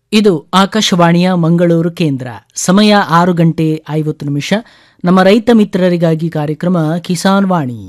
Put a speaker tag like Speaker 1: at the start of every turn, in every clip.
Speaker 1: ಇದು ಆಕಾಶವಾಣಿಯ ಮಂಗಳೂರು ಕೇಂದ್ರ ಸಮಯ ಆರು ಗಂಟೆ ಐವತ್ತು ನಿಮಿಷ ನಮ್ಮ ರೈತ ಮಿತ್ರರಿಗಾಗಿ ಕಾರ್ಯಕ್ರಮ ಕಿಸಾನ್ ವಾಣಿ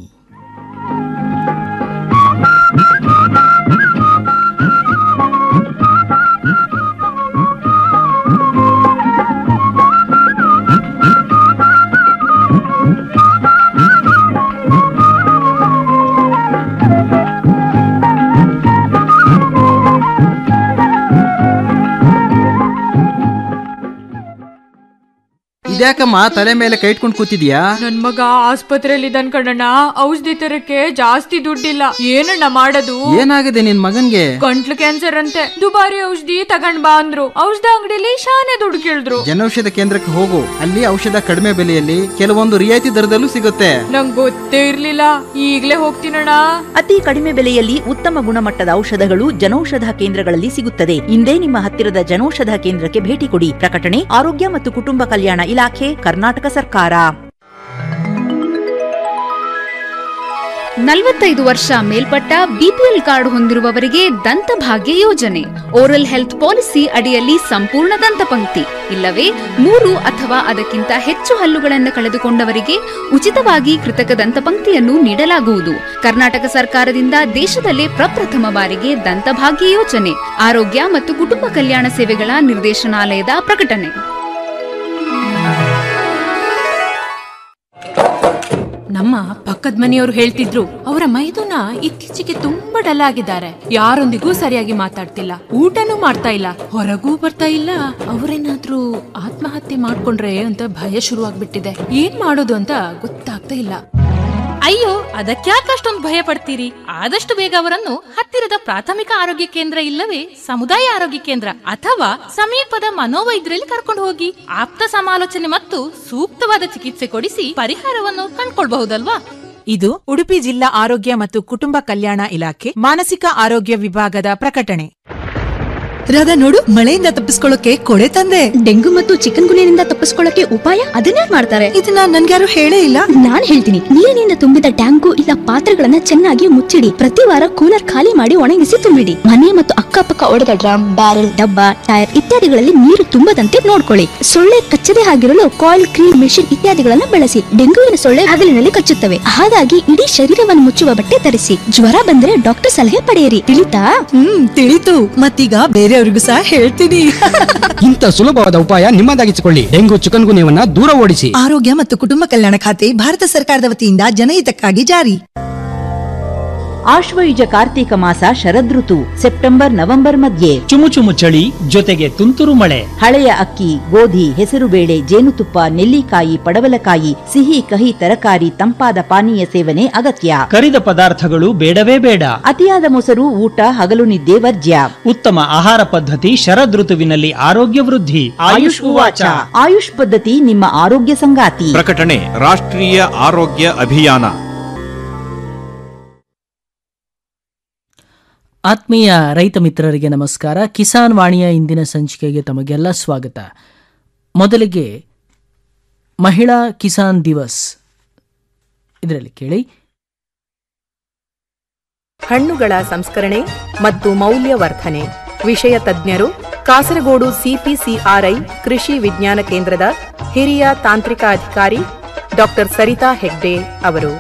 Speaker 2: ಇದ್ಯಾಕಮ್ಮ ತಲೆ ಮೇಲೆ ಕೈ ಇಟ್ಕೊಂಡು ಕೂತಿದ್ಯಾ
Speaker 3: ನನ್ ಮಗ ಆಸ್ಪತ್ರೆಯಲ್ಲಿ ಇದ್ದಾನ್ ಕಣಣ್ಣ ಔಷಧಿ ತರಕ್ಕೆ ಜಾಸ್ತಿ ದುಡ್ಡಿಲ್ಲ ಏನಣ್ಣ ಮಾಡೋದು
Speaker 2: ಏನಾಗಿದೆ ನಿನ್ ಮಗನ್ಗೆ
Speaker 3: ಗಂಟ್ಲು ಕ್ಯಾನ್ಸರ್ ಅಂತೆ ದುಬಾರಿ ಔಷಧಿ ತಗೊಂಡ್ ಬಾ ಅಂದ್ರು ಔಷಧ ಅಂಗಡಿಲಿ ಶಾನೆ ದುಡ್ಡು ಕೇಳಿದ್ರು
Speaker 2: ಜನೌಷಧ ಕೇಂದ್ರಕ್ಕೆ ಹೋಗು ಅಲ್ಲಿ ಔಷಧ ಕಡಿಮೆ ಬೆಲೆಯಲ್ಲಿ ಕೆಲವೊಂದು ರಿಯಾಯಿತಿ ದರದಲ್ಲೂ ಸಿಗುತ್ತೆ
Speaker 3: ನಂಗ್ ಗೊತ್ತೇ ಇರ್ಲಿಲ್ಲ ಈಗ್ಲೇ ಹೋಗ್ತೀನಣ್ಣ
Speaker 4: ಅತಿ ಕಡಿಮೆ ಬೆಲೆಯಲ್ಲಿ ಉತ್ತಮ ಗುಣಮಟ್ಟದ ಔಷಧಗಳು ಜನೌಷಧ ಕೇಂದ್ರಗಳಲ್ಲಿ ಸಿಗುತ್ತದೆ ಇಂದೇ ನಿಮ್ಮ ಹತ್ತಿರದ ಜನೌಷಧ ಕೇಂದ್ರಕ್ಕೆ ಭೇಟಿ ಕೊಡಿ ಪ್ರಕಟಣೆ ಆರೋಗ್ಯ ಮತ್ತು ಕುಟುಂಬ ಕಲ್ಯಾಣ ಇಲಾಖೆ ಕರ್ನಾಟಕ ಸರ್ಕಾರ
Speaker 5: ನಲವತ್ತೈದು ವರ್ಷ ಮೇಲ್ಪಟ್ಟ ಬಿಪಿಎಲ್ ಕಾರ್ಡ್ ಹೊಂದಿರುವವರಿಗೆ ದಂತಭಾಗ್ಯ ಯೋಜನೆ ಓರಲ್ ಹೆಲ್ತ್ ಪಾಲಿಸಿ ಅಡಿಯಲ್ಲಿ ಸಂಪೂರ್ಣ ದಂತಪಂಕ್ತಿ ಇಲ್ಲವೇ ಮೂರು ಅಥವಾ ಅದಕ್ಕಿಂತ ಹೆಚ್ಚು ಹಲ್ಲುಗಳನ್ನು ಕಳೆದುಕೊಂಡವರಿಗೆ ಉಚಿತವಾಗಿ ಕೃತಕ ದಂತಪಂಕ್ತಿಯನ್ನು ನೀಡಲಾಗುವುದು ಕರ್ನಾಟಕ ಸರ್ಕಾರದಿಂದ ದೇಶದಲ್ಲೇ ಪ್ರಪ್ರಥಮ ಬಾರಿಗೆ ದಂತಭಾಗ್ಯ ಯೋಜನೆ ಆರೋಗ್ಯ ಮತ್ತು ಕುಟುಂಬ ಕಲ್ಯಾಣ ಸೇವೆಗಳ ನಿರ್ದೇಶನಾಲಯದ ಪ್ರಕಟಣೆ
Speaker 6: ನಮ್ಮ ಪಕ್ಕದ ಮನೆಯವರು ಹೇಳ್ತಿದ್ರು ಅವರ ಮೈದುನ ಇತ್ತೀಚೆಗೆ ತುಂಬಾ ಡಲ್ ಆಗಿದ್ದಾರೆ ಯಾರೊಂದಿಗೂ ಸರಿಯಾಗಿ ಮಾತಾಡ್ತಿಲ್ಲ ಊಟನೂ ಮಾಡ್ತಾ ಇಲ್ಲ ಹೊರಗೂ ಬರ್ತಾ ಇಲ್ಲ ಅವರೇನಾದ್ರೂ ಆತ್ಮಹತ್ಯೆ ಮಾಡ್ಕೊಂಡ್ರೆ ಅಂತ ಭಯ ಶುರುವಾಗ್ಬಿಟ್ಟಿದೆ ಏನ್ ಮಾಡೋದು ಅಂತ ಗೊತ್ತಾಗ್ತಾ ಇಲ್ಲ
Speaker 7: ಅಯ್ಯೋ ಅದಕ್ಯಾಕೆ ಅಷ್ಟೊಂದು ಭಯ ಪಡ್ತೀರಿ ಆದಷ್ಟು ಬೇಗ ಅವರನ್ನು ಹತ್ತಿರದ ಪ್ರಾಥಮಿಕ ಆರೋಗ್ಯ ಕೇಂದ್ರ ಇಲ್ಲವೇ ಸಮುದಾಯ ಆರೋಗ್ಯ ಕೇಂದ್ರ ಅಥವಾ ಸಮೀಪದ ಮನೋವೈದ್ಯರಲ್ಲಿ ಕರ್ಕೊಂಡು ಹೋಗಿ ಆಪ್ತ ಸಮಾಲೋಚನೆ ಮತ್ತು ಸೂಕ್ತವಾದ ಚಿಕಿತ್ಸೆ ಕೊಡಿಸಿ ಪರಿಹಾರವನ್ನು ಕಂಡ್ಕೊಳ್ಬಹುದಲ್ವಾ
Speaker 8: ಇದು ಉಡುಪಿ ಜಿಲ್ಲಾ ಆರೋಗ್ಯ ಮತ್ತು ಕುಟುಂಬ ಕಲ್ಯಾಣ ಇಲಾಖೆ ಮಾನಸಿಕ ಆರೋಗ್ಯ ವಿಭಾಗದ ಪ್ರಕಟಣೆ
Speaker 9: ರಾಧಾ ನೋಡು ಮಳೆಯಿಂದ ತಪ್ಪಿಸ್ಕೊಳ್ಳೋಕೆ ಕೊಡೆ ತಂದೆ
Speaker 10: ಡೆಂಗು ಮತ್ತು ಚಿಕನ್ ಗುನಿಯಿಂದ ತಪ್ಪಿಸ್ಕೊಳ್ಳಕ್ಕೆ ಉಪಾಯ ಅದನ್ನೇ ಮಾಡ್ತಾರೆ
Speaker 9: ಇದನ್ನ ನನ್ಗ್ಯಾರು ಹೇಳೇ ಇಲ್ಲ
Speaker 10: ನಾನ್ ಹೇಳ್ತೀನಿ ನೀರಿನಿಂದ ತುಂಬಿದ ಟ್ಯಾಂಕು ಇಲ್ಲ ಪಾತ್ರೆಗಳನ್ನ ಚೆನ್ನಾಗಿ ಮುಚ್ಚಿಡಿ ಪ್ರತಿ ವಾರ ಕೂಲರ್ ಖಾಲಿ ಮಾಡಿ ಒಣಗಿಸಿ ತುಂಬಿಡಿ ಮನೆ ಮತ್ತು ಅಕ್ಕಪಕ್ಕ ಒಡೆದ ಡ್ರಮ್ ಬ್ಯಾರೆಲ್ ಡಬ್ಬ ಟೈರ್ ಇತ್ಯಾದಿಗಳಲ್ಲಿ ನೀರು ತುಂಬದಂತೆ ನೋಡ್ಕೊಳ್ಳಿ ಸೊಳ್ಳೆ ಕಚ್ಚದೆ ಆಗಿರಲು ಕಾಯಿಲ್ ಕ್ರೀಮ್ ಮೆಷಿನ್ ಇತ್ಯಾದಿಗಳನ್ನ ಬಳಸಿ ಡೆಂಗುವಿನ ಸೊಳ್ಳೆ ಹಗಲಿನಲ್ಲಿ ಕಚ್ಚುತ್ತವೆ ಹಾಗಾಗಿ ಇಡೀ ಶರೀರವನ್ನು ಮುಚ್ಚುವ ಬಟ್ಟೆ ಧರಿಸಿ ಜ್ವರ ಬಂದ್ರೆ ಡಾಕ್ಟರ್ ಸಲಹೆ ಪಡೆಯಿರಿ ತಿಳಿತಾ
Speaker 9: ಹ್ಮ್ ತಿಳಿತು ಮತ್ತೀಗ ಬೇರೆಯವ್ರಿಗೂ ಸಹ ಹೇಳ್ತೀನಿ
Speaker 11: ಇಂಥ ಸುಲಭವಾದ ಉಪಾಯ ನಿಮ್ಮದಾಗಿಸಿಕೊಳ್ಳಿ ಡೆಂಗು ಚಿಕನ್ ಗುನ್ಯವನ್ನ ದೂರ ಓಡಿಸಿ
Speaker 9: ಆರೋಗ್ಯ ಮತ್ತು ಕುಟುಂಬ ಕಲ್ಯಾಣ ಖಾತೆ ಭಾರತ ಸರ್ಕಾರದ ವತಿಯಿಂದ ಜನಹಿತಕ್ಕಾಗಿ ಜಾರಿ
Speaker 4: ಆಶ್ವಯುಜ ಕಾರ್ತೀಕ ಮಾಸ ಶರದೃತು ಸೆಪ್ಟೆಂಬರ್ ನವೆಂಬರ್ ಮಧ್ಯೆ
Speaker 12: ಚುಮು ಚುಮು ಚಳಿ ಜೊತೆಗೆ ತುಂತುರು ಮಳೆ
Speaker 4: ಹಳೆಯ ಅಕ್ಕಿ ಗೋಧಿ ಹೆಸರುಬೇಳೆ ಜೇನುತುಪ್ಪ ನೆಲ್ಲಿಕಾಯಿ ಪಡವಲಕಾಯಿ ಸಿಹಿ ಕಹಿ ತರಕಾರಿ ತಂಪಾದ ಪಾನೀಯ ಸೇವನೆ ಅಗತ್ಯ
Speaker 12: ಕರಿದ ಪದಾರ್ಥಗಳು ಬೇಡವೇ ಬೇಡ
Speaker 4: ಅತಿಯಾದ ಮೊಸರು ಊಟ ಹಗಲು ನಿದ್ದೆ ವರ್ಜ್ಯ
Speaker 12: ಉತ್ತಮ ಆಹಾರ ಪದ್ಧತಿ ಶರದೃತುವಿನಲ್ಲಿ ಆರೋಗ್ಯ ವೃದ್ಧಿ ಆಯುಷ್ ಉವಾಚ
Speaker 4: ಆಯುಷ್ ಪದ್ಧತಿ ನಿಮ್ಮ ಆರೋಗ್ಯ ಸಂಗಾತಿ
Speaker 13: ಪ್ರಕಟಣೆ ರಾಷ್ಟ್ರೀಯ ಆರೋಗ್ಯ ಅಭಿಯಾನ
Speaker 1: ಆತ್ಮೀಯ ರೈತ ಮಿತ್ರರಿಗೆ ನಮಸ್ಕಾರ ಕಿಸಾನ್ ವಾಣಿಯ ಇಂದಿನ ಸಂಚಿಕೆಗೆ ತಮಗೆಲ್ಲ ಸ್ವಾಗತ ಮೊದಲಿಗೆ ಮಹಿಳಾ ಕಿಸಾನ್ ದಿವಸ್ ಇದರಲ್ಲಿ ಕೇಳಿ
Speaker 14: ಹಣ್ಣುಗಳ ಸಂಸ್ಕರಣೆ ಮತ್ತು ಮೌಲ್ಯವರ್ಧನೆ ವಿಷಯ ತಜ್ಞರು ಕಾಸರಗೋಡು ಸಿಪಿಸಿಆರ್ಐ ಕೃಷಿ ವಿಜ್ಞಾನ ಕೇಂದ್ರದ ಹಿರಿಯ ತಾಂತ್ರಿಕ ಅಧಿಕಾರಿ ಡಾಕ್ಟರ್ ಸರಿತಾ ಹೆಗ್ಡೆ ಅವರು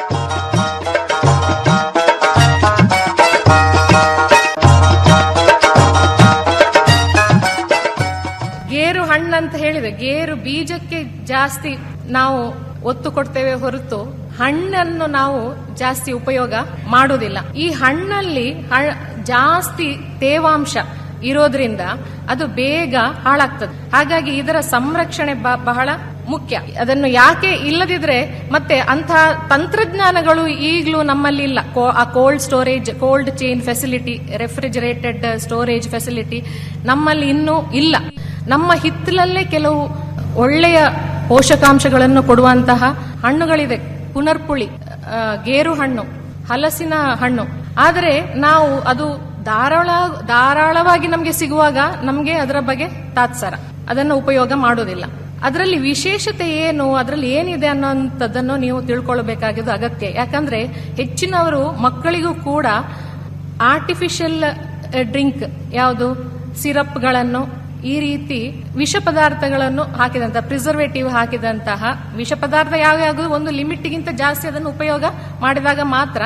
Speaker 15: ಗೇರು ಹಣ್ಣು ಅಂತ ಹೇಳಿದ್ರೆ ಗೇರು ಬೀಜಕ್ಕೆ ಜಾಸ್ತಿ ನಾವು ಒತ್ತು ಕೊಡ್ತೇವೆ ಹೊರತು ಹಣ್ಣನ್ನು ನಾವು ಜಾಸ್ತಿ ಉಪಯೋಗ ಮಾಡೋದಿಲ್ಲ ಈ ಹಣ್ಣಲ್ಲಿ ಹ- ಜಾಸ್ತಿ ತೇವಾಂಶ ಇರೋದ್ರಿಂದ ಅದು ಬೇಗ ಹಾಳಾಗ್ತದೆ ಹಾಗಾಗಿ ಇದರ ಸಂರಕ್ಷಣೆ ಬ- ಬಹಳ ಮುಖ್ಯ ಅದನ್ನು ಯಾಕೆ ಇಲ್ಲದಿದ್ರೆ ಮತ್ತೆ ಅಂತಹ ತಂತ್ರಜ್ಞಾನಗಳು ಈಗಲೂ ನಮ್ಮಲ್ಲಿ ಇಲ್ಲ ಕೋ- ಆ cold storage cold chain facility refrigerated storage facility ನಮ್ಮಲ್ಲಿ ಇನ್ನೂ ಇಲ್ಲ ನಮ್ಮ ಹಿತ್ತಲಲ್ಲೇ ಕೆಲವು ಒಳ್ಳೆಯ ಪೋಷಕಾಂಶಗಳನ್ನು ಕೊಡುವಂತಹ ಹಣ್ಣುಗಳಿದೆ ಪುನರ್ಪುಳಿ ಆ, ಗೇರು ಹಣ್ಣು ಹಲಸಿನ ಹಣ್ಣು ಆದರೆ ನಾವು ಅದು ಧಾರಾಳ ಧಾರಾಳವಾಗಿ ನಮಗೆ ಸಿಗುವಾಗ ನಮಗೆ ಅದರ ಬಗ್ಗೆ ತಾತ್ಸರ ಅದನ್ನು ಉಪಯೋಗ ಮಾಡೋದಿಲ್ಲ ಅದರಲ್ಲಿ ವಿಶೇಷತೆ ಏನು ಅದರಲ್ಲಿ ಏನಿದೆ ಅನ್ನೋಂಥದ್ದನ್ನು ನೀವು ತಿಳ್ಕೊಳ್ಬೇಕಾಗಿದ್ದು ಅಗತ್ಯ ಯಾಕಂದ್ರೆ ಹೆಚ್ಚಿನವರು ಮಕ್ಕಳಿಗೂ ಕೂಡ ಆರ್ಟಿಫಿಷಿಯಲ್ ಡ್ರಿಂಕ್ ಯಾವುದು ಸಿರಪ್ಗಳನ್ನು ಈ ರೀತಿ ವಿಷ ಪದಾರ್ಥಗಳನ್ನು ಹಾಕಿದಂತಹ ಪ್ರಿಸರ್ವೇಟಿವ್ ಹಾಕಿದಂತಹ ವಿಷ ಪದಾರ್ಥ ಯಾವ್ಯಾವುದು ಒಂದು ಲಿಮಿಟ್ಗಿಂತ ಜಾಸ್ತಿ ಅದನ್ನು ಉಪಯೋಗ ಮಾಡಿದಾಗ ಮಾತ್ರ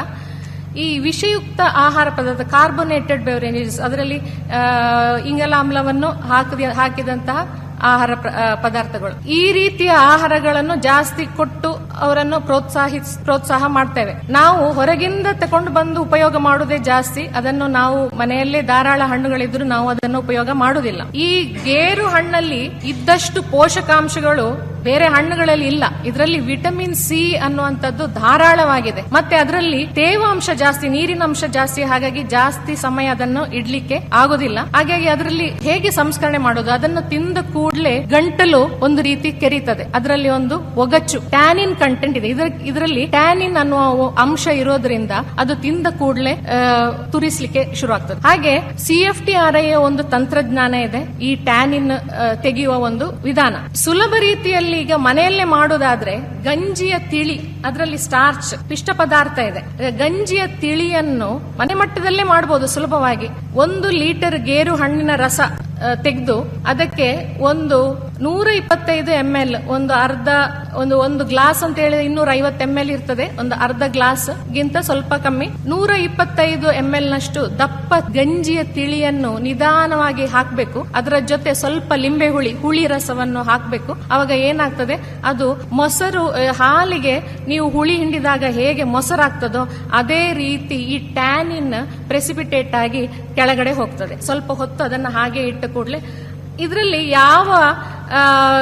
Speaker 15: ಈ ವಿಷಯುಕ್ತ ಆಹಾರ ಪದಾರ್ಥ ಕಾರ್ಬೋನೇಟೆಡ್ ಬೆವರೇಜಸ್ ಅದರಲ್ಲಿ ಆ, ಇಂಗಾಲ ಆಮ್ಲವನ್ನು ಹಾಕಿದ ಹಾಕಿದಂತಹ ಆಹಾರ ಪ್ರ- ಆ, ಪದಾರ್ಥಗಳು ಈ ರೀತಿಯ ಆಹಾರಗಳನ್ನು ಜಾಸ್ತಿ ಕೊಟ್ಟು ಅವರನ್ನು ಪ್ರೋತ್ಸಾಹಿಸ್ ಪ್ರೋತ್ಸಾಹ ಮಾಡ್ತೇವೆ ನಾವು ಹೊರಗಿಂದ ತಕೊಂಡು ಬಂದು ಉಪಯೋಗ ಮಾಡುವುದೇ ಜಾಸ್ತಿ ಅದನ್ನು ನಾವು ಮನೆಯಲ್ಲೇ ಧಾರಾಳ ಹಣ್ಣುಗಳಿದ್ರು ನಾವು ಅದನ್ನು ಉಪಯೋಗ ಮಾಡುವುದಿಲ್ಲ ಈ ಗೇರು ಹಣ್ಣಲ್ಲಿ ಇದ್ದಷ್ಟು ಪೋಷಕಾಂಶಗಳು ಬೇರೆ ಹಣ್ಣುಗಳಲ್ಲಿ ಇಲ್ಲ ಇದರಲ್ಲಿ ವಿಟಮಿನ್ ಸಿ ಅನ್ನುವಂಥದ್ದು ಧಾರಾಳವಾಗಿದೆ ಮತ್ತೆ ಅದರಲ್ಲಿ ತೇವಾಂಶ ಜಾಸ್ತಿ ನೀರಿನ ಅಂಶ ಜಾಸ್ತಿ ಹಾಗಾಗಿ ಜಾಸ್ತಿ ಸಮಯ ಅದನ್ನು ಇಡ್ಲಿಕ್ಕೆ ಆಗೋದಿಲ್ಲ ಹಾಗಾಗಿ ಅದರಲ್ಲಿ ಹೇಗೆ ಸಂಸ್ಕರಣೆ ಮಾಡೋದು ಅದನ್ನು ತಿಂದ ಕೂಡಲೇ ಗಂಟಲು ಒಂದು ರೀತಿ ಕೆರೀತದೆ ಅದರಲ್ಲಿ ಒಂದು ಒಗಚ್ಚು ಟ್ಯಾನಿನ್ ಕಂಟೆಂಟ್ ಇದೆ ಇದರ ಇದರಲ್ಲಿ ಟ್ಯಾನಿನ್ ಅನ್ನುವ ಒ- ಅಂಶ ಇರೋದ್ರಿಂದ ಅದು ತಿಂದ ಕೂಡಲೇ ತುರಿಸ್ಲಿಕ್ಕೆ ಶುರು ಆಗ್ತದೆ ಹಾಗೆ C F T R I ಒಂದು ತಂತ್ರಜ್ಞಾನ ಇದೆ ಈ ಟ್ಯಾನಿನ್ ಆ, ತೆಗೆಯುವ ಒಂದು ವಿಧಾನ ಸುಲಭ ರೀತಿಯಲ್ಲಿ ಈಗ ಮನೆಯಲ್ಲೇ ಮಾಡೋದಾದ್ರೆ ಗಂಜಿಯ ತಿಳಿ ಅದರಲ್ಲಿ ಸ್ಟಾರ್ಚ್ ಪಿಷ್ಟ ಪದಾರ್ಥ ಇದೆ ಗಂಜಿಯ ತಿಳಿಯನ್ನು ಮನೆ ಮಟ್ಟದಲ್ಲೇ ಮಾಡಬಹುದು ಸುಲಭವಾಗಿ ಒಂದು ಲೀಟರ್ ಗೇರು ಹಣ್ಣಿನ ರಸ ತೆಗೆದು ಅದಕ್ಕೆ ಒಂದು ನೂರ ಇಪ್ಪತ್ತೈದು ಎಂ ಎಲ್ ಒಂದು ಅರ್ಧ ಒಂದು ಒಂದು ಗ್ಲಾಸ್ ಅಂತ ಹೇಳಿದ್ರೆ ಇನ್ನೂರ ಐವತ್ತು ಎಂ ಎಲ್ ಇರ್ತದೆ ಒಂದು ಅರ್ಧ ಗ್ಲಾಸ್ ಗಿಂತ ಸ್ವಲ್ಪ ಕಮ್ಮಿ ನೂರ ಇಪ್ಪತ್ತೈದು ಎಂ ಎಲ್ ನಷ್ಟು ದಪ್ಪ ಗಂಜಿಯ ತಿಳಿಯನ್ನು ನಿಧಾನವಾಗಿ ಹಾಕಬೇಕು ಅದರ ಜೊತೆ ಸ್ವಲ್ಪ ಲಿಂಬೆ ಹುಳಿ ಹುಳಿ ರಸವನ್ನು ಹಾಕಬೇಕು ಅವಾಗ ಏನಾಗ್ತದೆ ಅದು ಮೊಸರು ಆ, ಹಾಲಿಗೆ ನೀವು ಹುಳಿ ಹಿಂಡಿದಾಗ ಹೇಗೆ ಮೊಸರಾಗ್ತದೋ ಅದೇ ರೀತಿ ಈ ಟ್ಯಾನಿನ್ ಪ್ರೆಸಿಪಿಟೇಟ್ ಆಗಿ ಕೆಳಗಡೆ ಹೋಗ್ತದೆ ಸ್ವಲ್ಪ ಹೊತ್ತು ಅದನ್ನು ಹಾಗೆ ಇಟ್ಟ ಕೂಡಲೇ ಇದರಲ್ಲಿ ಯಾವ ಆ,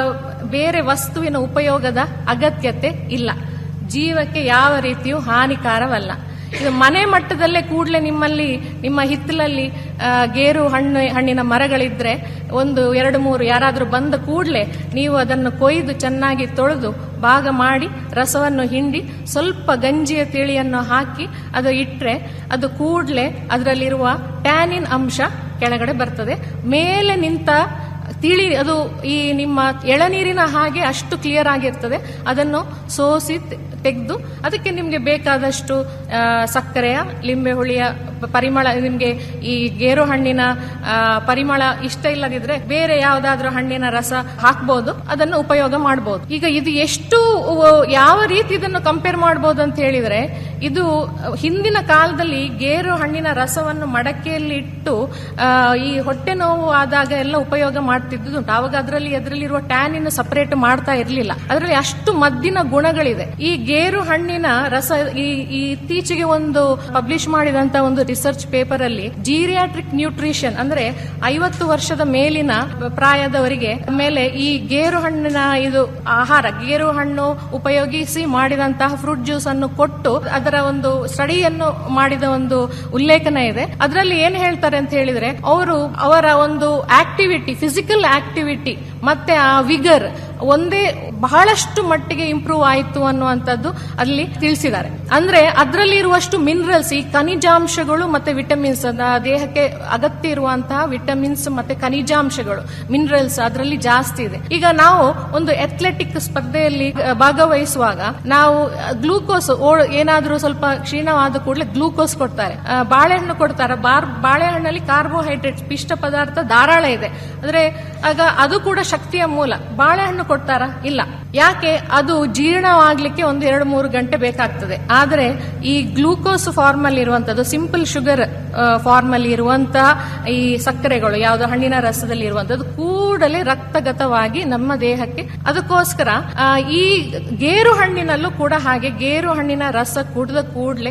Speaker 15: ಬೇರೆ ವಸ್ತುವಿನ ಉಪಯೋಗದ ಅಗತ್ಯತೆ ಇಲ್ಲ ಜೀವಕ್ಕೆ ಯಾವ ರೀತಿಯೂ ಹಾನಿಕಾರವಲ್ಲ ಇದು ಮನೆ ಮಟ್ಟದಲ್ಲೇ ಕೂಡಲೇ ನಿಮ್ಮಲ್ಲಿ ನಿಮ್ಮ ಹಿತ್ತಲಲ್ಲಿ ಆ, ಗೇರು ಹಣ್ಣು ಹಣ್ಣಿನ ಮರಗಳಿದ್ರೆ ಒಂದು ಎರಡು ಮೂರು ಯಾರಾದರೂ ಬಂದ ಕೂಡಲೇ ನೀವು ಅದನ್ನು ಕೊಯ್ದು ಚೆನ್ನಾಗಿ ತೊಳೆದು ಭಾಗ ಮಾಡಿ ರಸವನ್ನು ಹಿಂಡಿ ಸ್ವಲ್ಪ ಗಂಜಿಯ ತಿಳಿಯನ್ನು ಹಾಕಿ ಅದು ಇಟ್ಟರೆ ಅದು ಕೂಡಲೇ ಅದರಲ್ಲಿರುವ ಟ್ಯಾನಿನ್ ಅಂಶ ಕೆಳಗಡೆ ಬರ್ತದೆ ಮೇಲೆ ನಿಂತ ತಿಳಿ ಅದು ಈ ನಿಮ್ಮ ಎಳನೀರಿನ ಹಾಗೆ ಅಷ್ಟು ಕ್ಲಿಯರ್ ಆಗಿರ್ತದೆ ಅದನ್ನು ಸೋಸಿ ತೆಗೆದು ಅದಕ್ಕೆ ನಿಮಗೆ ಬೇಕಾದಷ್ಟು ಆ, ಸಕ್ಕರೆಯ ಲಿಂಬೆ ಹುಳಿಯ ಪ- ಪರಿಮಳ ನಿಮಗೆ ಈ ಗೇರು ಹಣ್ಣಿನ ಆ, ಪರಿಮಳ ಇಷ್ಟ ಇಲ್ಲದಿದ್ರೆ ಬೇರೆ ಯಾವುದಾದ್ರೂ ಹಣ್ಣಿನ ರಸ ಹಾಕ್ಬೋದು ಅದನ್ನು ಉಪಯೋಗ ಮಾಡಬಹುದು ಈಗ ಇದು ಎಷ್ಟು ಉ- ಯಾವ ರೀತಿ ಇದನ್ನು ಕಂಪೇರ್ ಮಾಡಬಹುದು ಅಂತ ಹೇಳಿದ್ರೆ ಇದು ಹಿಂದಿನ ಕಾಲದಲ್ಲಿ ಗೇರು ಹಣ್ಣಿನ ರಸವನ್ನು ಮಡಕೆಯಲ್ಲಿ ಇಟ್ಟು ಆ, ಈ ಹೊಟ್ಟೆ ನೋವು ಆದಾಗ ಎಲ್ಲ ಉಪಯೋಗ ಮಾಡ್ತಿದ್ದು ಆವಾಗ ಅದರಲ್ಲಿ ಅದರಲ್ಲಿರುವ ಟ್ಯಾನಿನ್ ಸಪರೇಟ್ ಮಾಡ್ತಾ ಇರಲಿಲ್ಲ ಅದರಲ್ಲಿ ಅಷ್ಟು ಮದ್ದಿನ ಗುಣಗಳಿದೆ ಈ ಗೇರು ಹಣ್ಣಿನ ರಸ ಈ ಈ ಇತ್ತೀಚೆಗೆ ಒಂದು ಪಬ್ಲಿಷ್ ಮಾಡಿದಂತ ಒಂದು ರಿಸರ್ಚ್ ಪೇಪರ್ ಅಲ್ಲಿ ಜೀರಿಯಾಟ್ರಿಕ್ ನ್ಯೂಟ್ರಿಷನ್ ಅಂದ್ರೆ ಐವತ್ತು ವರ್ಷದ ಮೇಲಿನ ಪ್ರಾಯದವರಿಗೆ ಮೇಲೆ ಈ ಗೇರು ಹಣ್ಣಿನ ಇದು ಆಹಾರ ಗೇರು ಹಣ್ಣು ಉಪಯೋಗಿಸಿ ಮಾಡಿದಂತಹ ಫ್ರೂಟ್ ಜ್ಯೂಸ್ ಅನ್ನು ಕೊಟ್ಟು ಅದರ ಒಂದು ಸ್ಟಡಿಯನ್ನು ಮಾಡಿದ ಒಂದು ಉಲ್ಲೇಖನ ಇದೆ ಅದರಲ್ಲಿ ಏನ್ ಹೇಳ್ತಾರೆ ಅಂತ ಹೇಳಿದ್ರೆ ಅವರು ಅವರ ಒಂದು ಆಕ್ಟಿವಿಟಿ ಫಿಸಿಕಲ್ ಆಕ್ಟಿವಿಟಿ ಮತ್ತೆ ಆ ವಿಗರ್ ಒಂದೇ ಬಹಳಷ್ಟು ಮಟ್ಟಿಗೆ ಇಂಪ್ರೂವ್ ಆಯಿತು ಅನ್ನುವಂಥದ್ದು ಅಲ್ಲಿ ತಿಳಿಸಿದ್ದಾರೆ ಅಂದ್ರೆ ಅದರಲ್ಲಿ ಇರುವಷ್ಟು ಮಿನರಲ್ಸ್ ಈ ಖನಿಜಾಂಶಗಳು ಮತ್ತೆ ವಿಟಮಿನ್ಸ್ ದೇಹಕ್ಕೆ ಅಗತ್ಯ ಇರುವಂತಹ ವಿಟಮಿನ್ಸ್ ಮತ್ತೆ ಖನಿಜಾಂಶಗಳು ಮಿನರಲ್ಸ್ ಅದರಲ್ಲಿ ಜಾಸ್ತಿ ಇದೆ ಈಗ ನಾವು ಒಂದು ಅಥ್ಲೆಟಿಕ್ ಸ್ಪರ್ಧೆಯಲ್ಲಿ ಆ, ಭಾಗವಹಿಸುವಾಗ ನಾವು ಗ್ಲೂಕೋಸ್ ಏನಾದ್ರೂ ಸ್ವಲ್ಪ ಕ್ಷೀಣವಾದ ಕೂಡಲೇ ಗ್ಲೂಕೋಸ್ ಕೊಡ್ತಾರೆ ಆ, ಬಾಳೆಹಣ್ಣು ಕೊಡ್ತಾರೆ ಬಾರ್ ಬಾಳೆಹಣ್ಣಲ್ಲಿ ಕಾರ್ಬೋಹೈಡ್ರೇಟ್ ಪಿಷ್ಟ ಪದಾರ್ಥ ಧಾರಾಳ ಇದೆ ಅಂದ್ರೆ ಆಗ ಅದು ಕೂಡ ಶಕ್ತಿಯ ಮೂಲ ಬಾಳೆಹಣ್ಣು ಕೊಡ್ತಾರ ಇಲ್ಲ ಯಾಕೆ ಅದು ಜೀರ್ಣವಾಗ್ಲಿಕ್ಕೆ ಒಂದು ಎರಡು ಮೂರು ಗಂಟೆ ಬೇಕಾಗ್ತದೆ ಆದರೆ ಈ ಗ್ಲೂಕೋಸ್ ಫಾರ್ಮ್ ಅಲ್ಲಿ ಇರುವಂತದ್ದು ಸಿಂಪಲ್ ಶುಗರ್ ಫಾರ್ಮ್ ಅಲ್ಲಿ ಇರುವಂತಹ ಈ ಸಕ್ಕರೆಗಳು ಯಾವುದು ಹಣ್ಣಿನ ರಸದಲ್ಲಿ ಇರುವಂತದ್ದು ಕೂಡಲೇ ರಕ್ತಗತವಾಗಿ ನಮ್ಮ ದೇಹಕ್ಕೆ ಅದಕ್ಕೋಸ್ಕರ ಆ, ಈ ಗೇರು ಹಣ್ಣಿನಲ್ಲೂ ಕೂಡ ಹಾಗೆ ಗೇರು ಹಣ್ಣಿನ ರಸ ಕುಡಿದ ಕೂಡಲೇ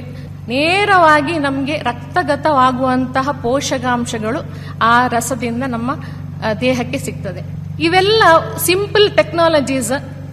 Speaker 15: ನೇರವಾಗಿ ನಮಗೆ ರಕ್ತಗತವಾಗುವಂತಹ ಪೋಷಕಾಂಶಗಳು ಆ ರಸದಿಂದ ನಮ್ಮ ಆ, ದೇಹಕ್ಕೆ ಸಿಗ್ತದೆ ಇವೆಲ್ಲ ಸಿಂಪಲ್ ಟೆಕ್ನಾಲಜೀಸ್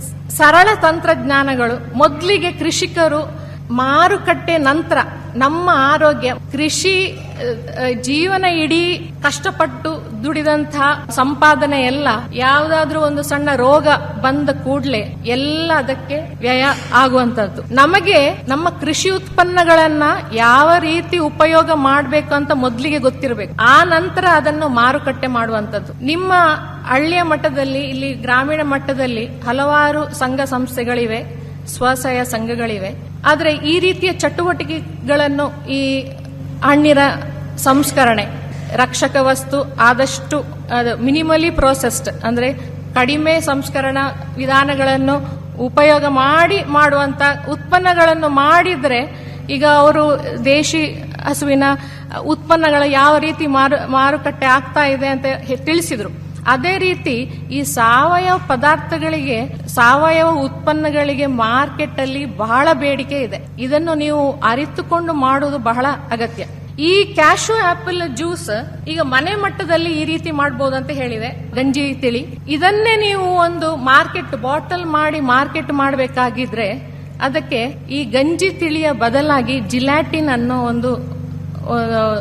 Speaker 15: ಸರಳ ತಂತ್ರಜ್ಞಾನಗಳು ಮೊದಲಿಗೆ ಕೃಷಿಕರು ಮಾರುಕಟ್ಟೆ ನಂತರ ನಮ್ಮ ಆರೋಗ್ಯ ಕೃಷಿ ಆ, ಆ, ಜೀವನ ಇಡೀ ಕಷ್ಟಪಟ್ಟು ದುಡಿದಂತಹ ಸಂಪಾದನೆ ಎಲ್ಲ ಯಾವ್ದಾದ್ರೂ ಒಂದು ಸಣ್ಣ ರೋಗ ಬಂದ ಕೂಡಲೇ ಎಲ್ಲ ಅದಕ್ಕೆ ವ್ಯಯ ಆಗುವಂತದ್ದು ನಮಗೆ ನಮ್ಮ ಕೃಷಿ ಉತ್ಪನ್ನಗಳನ್ನ ಯಾವ ರೀತಿ ಉಪಯೋಗ ಮಾಡಬೇಕು ಅಂತ ಮೊದಲಿಗೆ ಗೊತ್ತಿರಬೇಕು ಆ ನಂತರ ಅದನ್ನು ಮಾರುಕಟ್ಟೆ ಮಾಡುವಂತದ್ದು ನಿಮ್ಮ ಹಳ್ಳಿಯ ಮಟ್ಟದಲ್ಲಿ ಇಲ್ಲಿ ಗ್ರಾಮೀಣ ಮಟ್ಟದಲ್ಲಿ ಹಲವಾರು ಸಂಘ ಸಂಸ್ಥೆಗಳಿವೆ ಸ್ವಸಹಾಯ ಸಂಘಗಳಿವೆ ಆದರೆ ಈ ರೀತಿಯ ಚಟುವಟಿಕೆಗಳನ್ನು ಈ ಹಣ್ಣಿನ ಸಂಸ್ಕರಣೆ ರಕ್ಷಕ ವಸ್ತು ಆದಷ್ಟು ಮಿನಿಮಲಿ ಪ್ರೋಸೆಸ್ಡ್ ಅಂದ್ರೆ ಕಡಿಮೆ ಸಂಸ್ಕರಣಾ ವಿಧಾನಗಳನ್ನು ಉಪಯೋಗ ಮಾಡಿ ಮಾಡುವಂತ ಉತ್ಪನ್ನಗಳನ್ನು ಮಾಡಿದ್ರೆ ಈಗ ಅವರು ದೇಶಿ ಹಸುವಿನ ಉತ್ಪನ್ನಗಳ ಯಾವ ರೀತಿ ಮಾರು ಮಾರುಕಟ್ಟೆ ಆಗ್ತಾ ಇದೆ ಅಂತ ಹೆ- ತಿಳಿಸಿದ್ರು ಅದೇ ರೀತಿ ಈ ಸಾವಯವ ಪದಾರ್ಥಗಳಿಗೆ ಸಾವಯವ ಉತ್ಪನ್ನಗಳಿಗೆ ಮಾರ್ಕೆಟ್ ಅಲ್ಲಿ ಬಹಳ ಬೇಡಿಕೆ ಇದೆ ಇದನ್ನು ನೀವು ಅರಿತುಕೊಂಡು ಮಾಡುವುದು ಬಹಳ ಅಗತ್ಯ ಈ ಕ್ಯಾಶು ಆಪಲ್ ಜ್ಯೂಸ್ ಈಗ ಮನೆ ಮಟ್ಟದಲ್ಲಿ ಈ ರೀತಿ ಮಾಡಬಹುದು ಅಂತ ಹೇಳಿದೆ ಗಂಜಿ ತಿಳಿ ಇದನ್ನೇ ನೀವು ಒಂದು ಮಾರ್ಕೆಟ್ ಬಾಟಲ್ ಮಾಡಿ ಮಾರ್ಕೆಟ್ ಮಾಡಬೇಕಾಗಿದ್ರೆ ಅದಕ್ಕೆ ಈ ಗಂಜಿ ತಿಳಿಯ ಬದಲಾಗಿ ಜಿಲಾಟಿನ್ ಅನ್ನೋ ಒಂದು ಆ,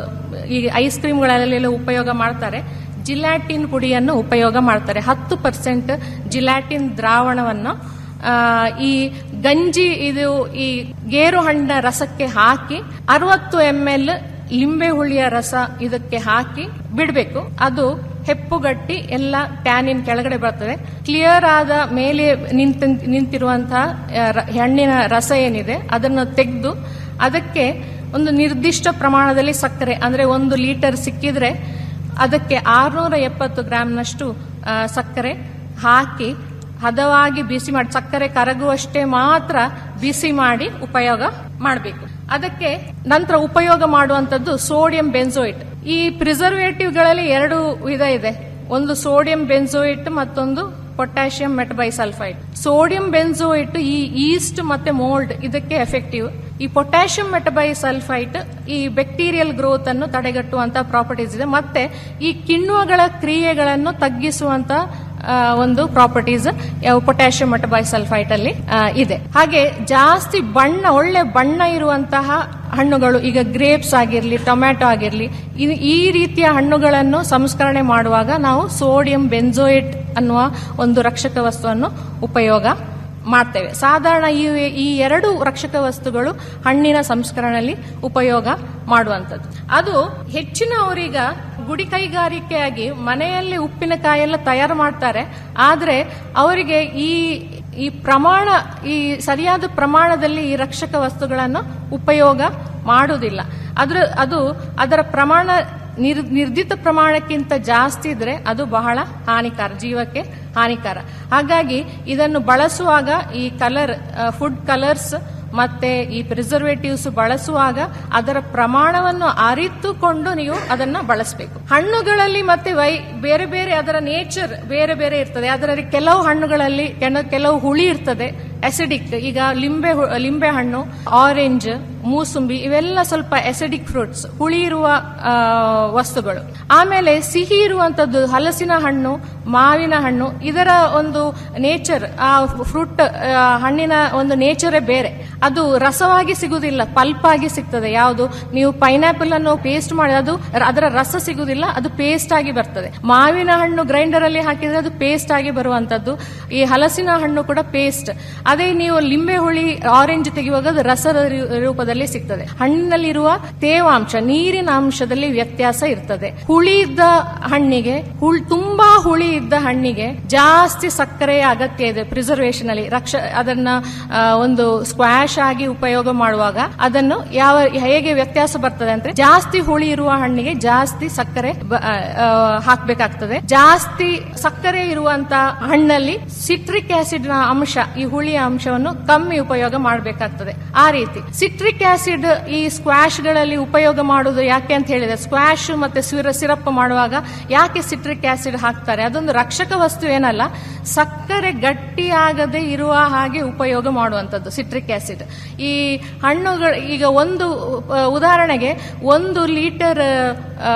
Speaker 15: ಈ ಐಸ್ ಕ್ರೀಮ್ಗಳಲ್ಲೆಲ್ಲ ಉಪಯೋಗ ಮಾಡ್ತಾರೆ ಜಿಲಾಟಿನ್ ಪುಡಿಯನ್ನು ಉಪಯೋಗ ಮಾಡ್ತಾರೆ ಹತ್ತು ಪರ್ಸೆಂಟ್ ಜಿಲಾಟಿನ್ ದ್ರಾವಣವನ್ನು ಆ, ಈ ಗಂಜಿ ಇದು ಈ ಗೇರು ಹಣ್ಣಿನ ರಸಕ್ಕೆ ಹಾಕಿ ಅರವತ್ತು ಎಂ ಎಲ್ ಲಿಂಬೆ ಹುಳಿಯ ರಸ ಇದಕ್ಕೆ ಹಾಕಿ ಬಿಡಬೇಕು ಅದು ಹೆಪ್ಪುಗಟ್ಟಿ ಎಲ್ಲ ಟ್ಯಾನಿನ್ ಕೆಳಗಡೆ ಬರ್ತದೆ ಕ್ಲಿಯರ್ ಆದ ಮೇಲೆ ನಿಂತ ನಿಂತಿರುವಂತಹ ಆ, ರ- ಹಣ್ಣಿನ ರಸ ಏನಿದೆ ಅದನ್ನು ತೆಗೆದು ಅದಕ್ಕೆ ಒಂದು ನಿರ್ದಿಷ್ಟ ಪ್ರಮಾಣದಲ್ಲಿ ಸಕ್ಕರೆ ಅಂದ್ರೆ ಒಂದು ಲೀಟರ್ ಸಿಕ್ಕಿದ್ರೆ ಅದಕ್ಕೆ ಆರ್ನೂರ ಎಪ್ಪತ್ತು ಗ್ರಾಂನಷ್ಟು ಆ, ಸಕ್ಕರೆ ಹಾಕಿ ಹದವಾಗಿ ಬಿಸಿ ಮಾಡಿ ಸಕ್ಕರೆ ಕರಗುವಷ್ಟೇ ಮಾತ್ರ ಬಿಸಿ ಮಾಡಿ ಉಪಯೋಗ ಮಾಡಬೇಕು ಅದಕ್ಕೆ ನಂತರ ಉಪಯೋಗ ಮಾಡುವಂತದ್ದು ಸೋಡಿಯಂ ಬೆನ್ಸೋಯಿಟ್ ಈ ಪ್ರಿಸರ್ವೇಟಿವ್ಗಳಲ್ಲಿ ಎರಡು ವಿಧ ಇದೆ ಒಂದು ಸೋಡಿಯಂ ಬೆನ್ಸೋಯಿಟ್ ಮತ್ತೊಂದು ಪೊಟ್ಯಾಷಿಯಂ ಮೆಟಬೈಸಲ್ಫೈಡ್ ಸೋಡಿಯಂ ಬೆನ್ಸೋಯಿಟ್ ಈ ಈಸ್ಟ್ ಮತ್ತೆ ಮೋಲ್ಡ್ ಇದಕ್ಕೆ ಎಫೆಕ್ಟಿವ್ ಈ ಪೊಟ್ಯಾಷಿಯಂ ಮೆಟಬೈಸಲ್ಫೈಟ್ ಈ ಬ್ಯಾಕ್ಟೀರಿಯಲ್ ಗ್ರೋತ್ ಅನ್ನು ತಡೆಗಟ್ಟುವಂತ ಪ್ರಾಪರ್ಟೀಸ್ ಇದೆ ಮತ್ತೆ ಈ ಕಿಣ್ವಗಳ ಕ್ರಿಯೆಗಳನ್ನು ತಗ್ಗಿಸುವಂತ ಆ, ಒಂದು ಪ್ರಾಪರ್ಟೀಸ್ ಪೊಟ್ಯಾಷಿಯಂ ಮೆಟಬೈಸಲ್ಫೈಟ್ ಅಲ್ಲಿ ಆ, ಇದೆ ಹಾಗೆ ಜಾಸ್ತಿ ಬಣ್ಣ ಒಳ್ಳೆ ಬಣ್ಣ ಇರುವಂತಹ ಹಣ್ಣುಗಳು ಈಗ ಗ್ರೇಪ್ಸ್ ಆಗಿರ್ಲಿ ಟೊಮ್ಯಾಟೊ ಆಗಿರ್ಲಿ ಇನ್- ಈ ರೀತಿಯ ಹಣ್ಣುಗಳನ್ನು ಸಂಸ್ಕರಣೆ ಮಾಡುವಾಗ ನಾವು ಸೋಡಿಯಂ ಬೆನ್ಸೋಯಿಟ್ ಅನ್ನುವ ಒಂದು ರಕ್ಷಕ ವಸ್ತುವನ್ನು ಉಪಯೋಗ ಮಾಡ್ತೇವೆ ಸಾಧಾರಣ ಈ ಈ ಎರಡು ರಕ್ಷಕ ವಸ್ತುಗಳು ಹಣ್ಣಿನ ಸಂಸ್ಕರಣೆಯಲ್ಲಿ ಉಪಯೋಗ ಮಾಡುವಂಥದ್ದು ಅದು ಹೆಚ್ಚಿನವರೀಗ ಗುಡಿ ಕೈಗಾರಿಕೆಯಾಗಿ ಮನೆಯಲ್ಲಿ ಉಪ್ಪಿನಕಾಯಿ ಎಲ್ಲ ತಯಾರು ಮಾಡ್ತಾರೆ ಆದ್ರೆ ಅವರಿಗೆ ಈ ಈ ಪ್ರಮಾಣ ಈ ಸರಿಯಾದ ಪ್ರಮಾಣದಲ್ಲಿ ಈ ರಕ್ಷಕ ವಸ್ತುಗಳನ್ನು ಉಪಯೋಗ ಮಾಡುವುದಿಲ್ಲ ಅದ್ರ ಅದು ಅದರ ಪ್ರಮಾಣ ನಿರ್ ನಿರ್ದಿಷ್ಟ ಪ್ರಮಾಣಕ್ಕಿಂತ ಜಾಸ್ತಿ ಇದ್ರೆ ಅದು ಬಹಳ ಹಾನಿಕಾರ ಜೀವಕ್ಕೆ ಹಾನಿಕಾರ ಹಾಗಾಗಿ ಇದನ್ನು ಬಳಸುವಾಗ ಈ ಕಲರ್ ಫುಡ್ ಕಲರ್ಸ್ ಮತ್ತೆ ಈ ಪ್ರಿಸರ್ವೇಟಿವ್ಸ್ ಬಳಸುವಾಗ ಅದರ ಪ್ರಮಾಣವನ್ನು ಅರಿತುಕೊಂಡು ನೀವು ಅದನ್ನ ಬಳಸಬೇಕು ಹಣ್ಣುಗಳಲ್ಲಿ ಮತ್ತೆ ವೈ ಬೇರೆ ಬೇರೆ ಅದರ ನೇಚರ್ ಬೇರೆ ಬೇರೆ ಇರ್ತದೆ ಅದರಲ್ಲಿ ಕೆಲವು ಹಣ್ಣುಗಳಲ್ಲಿ ಕೆಲ- ಕೆಲವು ಹುಳಿ ಇರ್ತದೆ ಅಸಿಡಿಕ್ ಈಗ ಲಿಂಬೆ ಹು- ಲಿಂಬೆ ಹಣ್ಣು ಆರೆಂಜ್ ಮೂಸುಂಬಿ ಇವೆಲ್ಲ ಸ್ವಲ್ಪ ಅಸಿಡಿಕ್ ಫ್ರೂಟ್ಸ್ ಹುಳಿ ಇರುವ ಆ, ವಸ್ತುಗಳು ಆಮೇಲೆ ಸಿಹಿ ಇರುವಂತದ್ದು ಹಲಸಿನ ಹಣ್ಣು ಮಾವಿನ ಹಣ್ಣು ಇದರ ಒಂದು ನೇಚರ್ ಆ ಫ್ರೂಟ್ ಹಣ್ಣಿನ ಒಂದು ನೇಚರೇ ಬೇರೆ ಅದು ರಸವಾಗಿ ಸಿಗುವುದಿಲ್ಲ ಪಲ್ಪ್ ಆಗಿ ಸಿಗ್ತದೆ ಯಾವುದು ನೀವು ಪೈನಾಪಲ್ ಅನ್ನು ಪೇಸ್ಟ್ ಮಾಡಿ ಅದು ಅದರ ರಸ ಸಿಗುವುದಿಲ್ಲ ಅದು ಪೇಸ್ಟ್ ಆಗಿ ಬರ್ತದೆ ಮಾವಿನ ಹಣ್ಣು ಗ್ರೈಂಡರ್ ಅಲ್ಲಿ ಹಾಕಿದ್ರೆ ಅದು ಪೇಸ್ಟ್ ಆಗಿ ಬರುವಂತದ್ದು ಈ ಹಲಸಿನ ಹಣ್ಣು ಕೂಡ ಪೇಸ್ಟ್ ಅದೇ ನೀವು ಲಿಂಬೆ ಹುಳಿ ಆರೆಂಜ್ ತೆಗೆಯುವಾಗ ಅದು ರಸದ ರೂ- ರೂಪದಲ್ಲಿ ಸಿಗ್ತದೆ ಹಣ್ಣಿನಲ್ಲಿರುವ ತೇವಾಂಶ ನೀರಿನ ಅಂಶದಲ್ಲಿ ವ್ಯತ್ಯಾಸ ಇರ್ತದೆ ಹುಳಿ ಇದ್ದ ಹಣ್ಣಿಗೆ ಹುಳ್ ತುಂಬಾ ಹುಳಿ ಇದ್ದ ಹಣ್ಣಿಗೆ ಜಾಸ್ತಿ ಸಕ್ಕರೆಯ ಅಗತ್ಯ ಇದೆ ಪ್ರಿಸರ್ವೇಷನ್ ಅಲ್ಲಿ ರಕ್ಷ ಅದನ್ನ ಆ, ಒಂದು ಸ್ಕ್ವಾಶ್ ಆಗಿ ಉಪಯೋಗ ಮಾಡುವಾಗ ಅದನ್ನು ಯಾವ ಹೇಗೆ ವ್ಯತ್ಯಾಸ ಬರ್ತದೆ ಅಂದ್ರೆ ಜಾಸ್ತಿ ಹುಳಿ ಇರುವ ಹಣ್ಣಿಗೆ ಜಾಸ್ತಿ ಸಕ್ಕರೆ ಬ- ಆ, ಆ, ಹಾಕ್ಬೇಕಾಗ್ತದೆ ಜಾಸ್ತಿ ಸಕ್ಕರೆ ಇರುವಂತ ಹಣ್ಣಲ್ಲಿ ಸಿಟ್ರಿಕ್ ಆಸಿಡ್ ನ ಅಂಶ ಈ ಹುಳಿಯ ಅಂಶವನ್ನು ಕಮ್ಮಿ ಉಪಯೋಗ ಮಾಡಬೇಕಾಗ್ತದೆ ಆ ರೀತಿ ಸಿಟ್ರಿಕ್ ಆಸಿಡ್ ಈ ಸ್ಕ್ವಾಶ್ ಗಳಲ್ಲಿ ಉಪಯೋಗ ಮಾಡುವುದು ಯಾಕೆ ಅಂತ ಹೇಳಿದ್ರೆ ಸ್ಕ್ವಾಶ್ ಮತ್ತೆ ಸಿರಪ್ ಮಾಡುವಾಗ ಯಾಕೆ ಸಿಟ್ರಿಕ್ ಆಸಿಡ್ ಹಾಕ್ತಾರೆ ಅದೊಂದು ರಕ್ಷಕ ವಸ್ತು ಏನಲ್ಲ ಸಕ್ಕರೆ ಗಟ್ಟಿಯಾಗದೆ ಇರುವ ಹಾಗೆ ಉಪಯೋಗ ಮಾಡುವಂಥದ್ದು ಸಿಟ್ರಿಕ್ ಆಸಿಡ್ ಈ ಹಣ್ಣುಗಳು ಈಗ ಒಂದು ಆ, ಉದಾಹರಣೆಗೆ ಒಂದು ಲೀಟರ್ ಆ,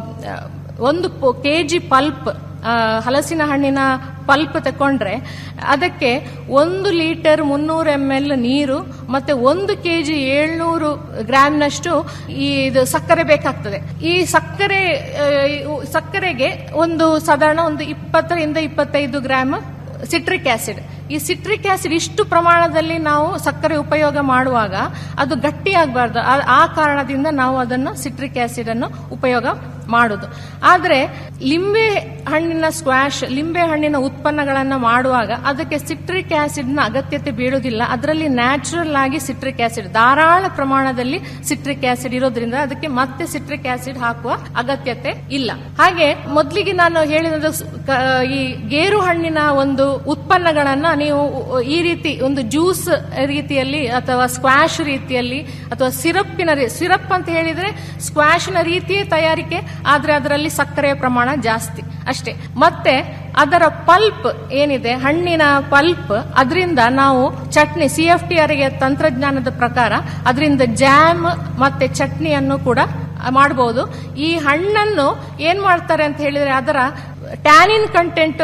Speaker 15: ಒಂದು ಕೆ ಜಿ ಪಲ್ಪ್ ಹಲಸಿನ ಹಣ್ಣಿನ ಪಲ್ಪ್ ತಕೊಂಡ್ರೆ ಅದಕ್ಕೆ ಒಂದು ಲೀಟರ್ ಮುನ್ನೂರು ಎಂ ಎಲ್ ನೀರು ಮತ್ತೆ ಒಂದು ಕೆ ಜಿ ಏಳ್ನೂರು ಗ್ರಾಮ್ನಷ್ಟು ಈ ಇದು ಸಕ್ಕರೆ ಬೇಕಾಗ್ತದೆ ಈ ಸಕ್ಕರೆ ಆ, ಇವು- ಸಕ್ಕರೆಗೆ ಒಂದು ಸಾಧಾರಣ ಒಂದು ಇಪ್ಪತ್ತರಿಂದ ಇಪ್ಪತ್ತೈದು ಗ್ರಾಮ್ ಸಿಟ್ರಿಕ್ ಆಸಿಡ್ ಈ ಸಿಟ್ರಿಕ್ ಆಸಿಡ್ ಇಷ್ಟು ಪ್ರಮಾಣದಲ್ಲಿ ನಾವು ಸಕ್ಕರೆ ಉಪಯೋಗ ಮಾಡುವಾಗ ಅದು ಗಟ್ಟಿ ಆಗಬಾರ್ದು ಆ ಕಾರಣದಿಂದ ನಾವು ಅದನ್ನು ಸಿಟ್ರಿಕ್ ಆಸಿಡ್ ಅನ್ನು ಉಪಯೋಗ ಮಾಡುದು ಆದ್ರೆ ಲಿಂಬೆ ಹಣ್ಣಿನ ಸ್ಕ್ವಾಶ್ ಲಿಂಬೆ ಹಣ್ಣಿನ ಉತ್ಪನ್ನಗಳನ್ನ ಮಾಡುವಾಗ ಅದಕ್ಕೆ ಸಿಟ್ರಿಕ್ ಆಸಿಡ್ ನ ಅಗತ್ಯತೆ ಬೀಳುವುದಿಲ್ಲ ಅದರಲ್ಲಿ ನ್ಯಾಚುರಲ್ ಆಗಿ ಸಿಟ್ರಿಕ್ ಆಸಿಡ್ ಧಾರಾಳ ಪ್ರಮಾಣದಲ್ಲಿ ಸಿಟ್ರಿಕ್ ಆಸಿಡ್ ಇರೋದ್ರಿಂದ ಅದಕ್ಕೆ ಮತ್ತೆ ಸಿಟ್ರಿಕ್ ಆಸಿಡ್ ಹಾಕುವ ಅಗತ್ಯತೆ ಇಲ್ಲ ಹಾಗೆ ಮೊದಲಿಗೆ ನಾನು ಹೇಳಿದ ಸ್- ಕ- ಈ ಗೇರು ಹಣ್ಣಿನ ಒಂದು ಉತ್ಪನ್ನಗಳನ್ನ ನೀವು ಈ ರೀತಿ ಒಂದು ಜ್ಯೂಸ್ ರೀತಿಯಲ್ಲಿ ಅಥವಾ ಸ್ಕ್ವಾಶ್ ರೀತಿಯಲ್ಲಿ ಅಥವಾ ಸಿರಪ್ಪಿನ ಸಿರಪ್ ಅಂತ ಹೇಳಿದ್ರೆ ಸ್ಕ್ವಾಶ್ನ ರೀತಿಯೇ ತಯಾರಿಕೆ ಆದ್ರೆ ಅದರಲ್ಲಿ ಸಕ್ಕರೆಯ ಪ್ರಮಾಣ ಜಾಸ್ತಿ ಅಷ್ಟೇ ಮತ್ತೆ ಅದರ ಪಲ್ಪ್ ಏನಿದೆ ಹಣ್ಣಿನ ಪಲ್ಪ್ ಅದರಿಂದ ನಾವು ಚಟ್ನಿ ಸಿ ಎಫ್ ಟಿ ಅರಿಗೆ ತಂತ್ರಜ್ಞಾನದ ಪ್ರಕಾರ ಅದರಿಂದ ಜಾಮ್ ಮತ್ತೆ ಚಟ್ನಿಯನ್ನು ಕೂಡ ಮಾಡಬಹುದು ಈ ಹಣ್ಣನ್ನು ಏನ್ ಮಾಡ್ತಾರೆ ಅಂತ ಹೇಳಿದ್ರೆ ಅದರ ಟ್ಯಾನಿನ್ ಕಂಟೆಂಟ್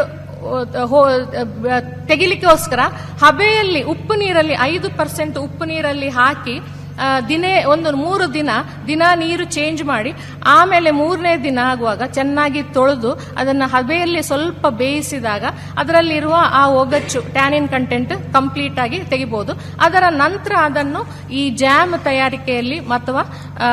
Speaker 15: ತೆಗಿಲಿಕ್ಕೋಸ್ಕರ ಹಬೆಯಲ್ಲಿ ಉಪ್ಪು ನೀರಲ್ಲಿ ಐದು ಪರ್ಸೆಂಟ್ ಉಪ್ಪು ನೀರಲ್ಲಿ ಹಾಕಿ ಆ, ದಿನೇ ಒಂದು ಮೂರು ದಿನ ದಿನ ನೀರು ಚೇಂಜ್ ಮಾಡಿ ಆಮೇಲೆ ಮೂರನೇ ದಿನ ಆಗುವಾಗ ಚೆನ್ನಾಗಿ ತೊಳೆದು ಅದನ್ನು ಹಬೆಯಲ್ಲಿ ಸ್ವಲ್ಪ ಬೇಯಿಸಿದಾಗ ಅದರಲ್ಲಿರುವ ಆ ಒಗಚ್ಚು ಟ್ಯಾನಿನ್ ಕಂಟೆಂಟ್ ಕಂಪ್ಲೀಟ್ ಆಗಿ ತೆಗಿಬಹುದು ಅದರ ನಂತರ ಅದನ್ನು ಈ ಜಾಮ್ ತಯಾರಿಕೆಯಲ್ಲಿ ಅಥವಾ ಆ,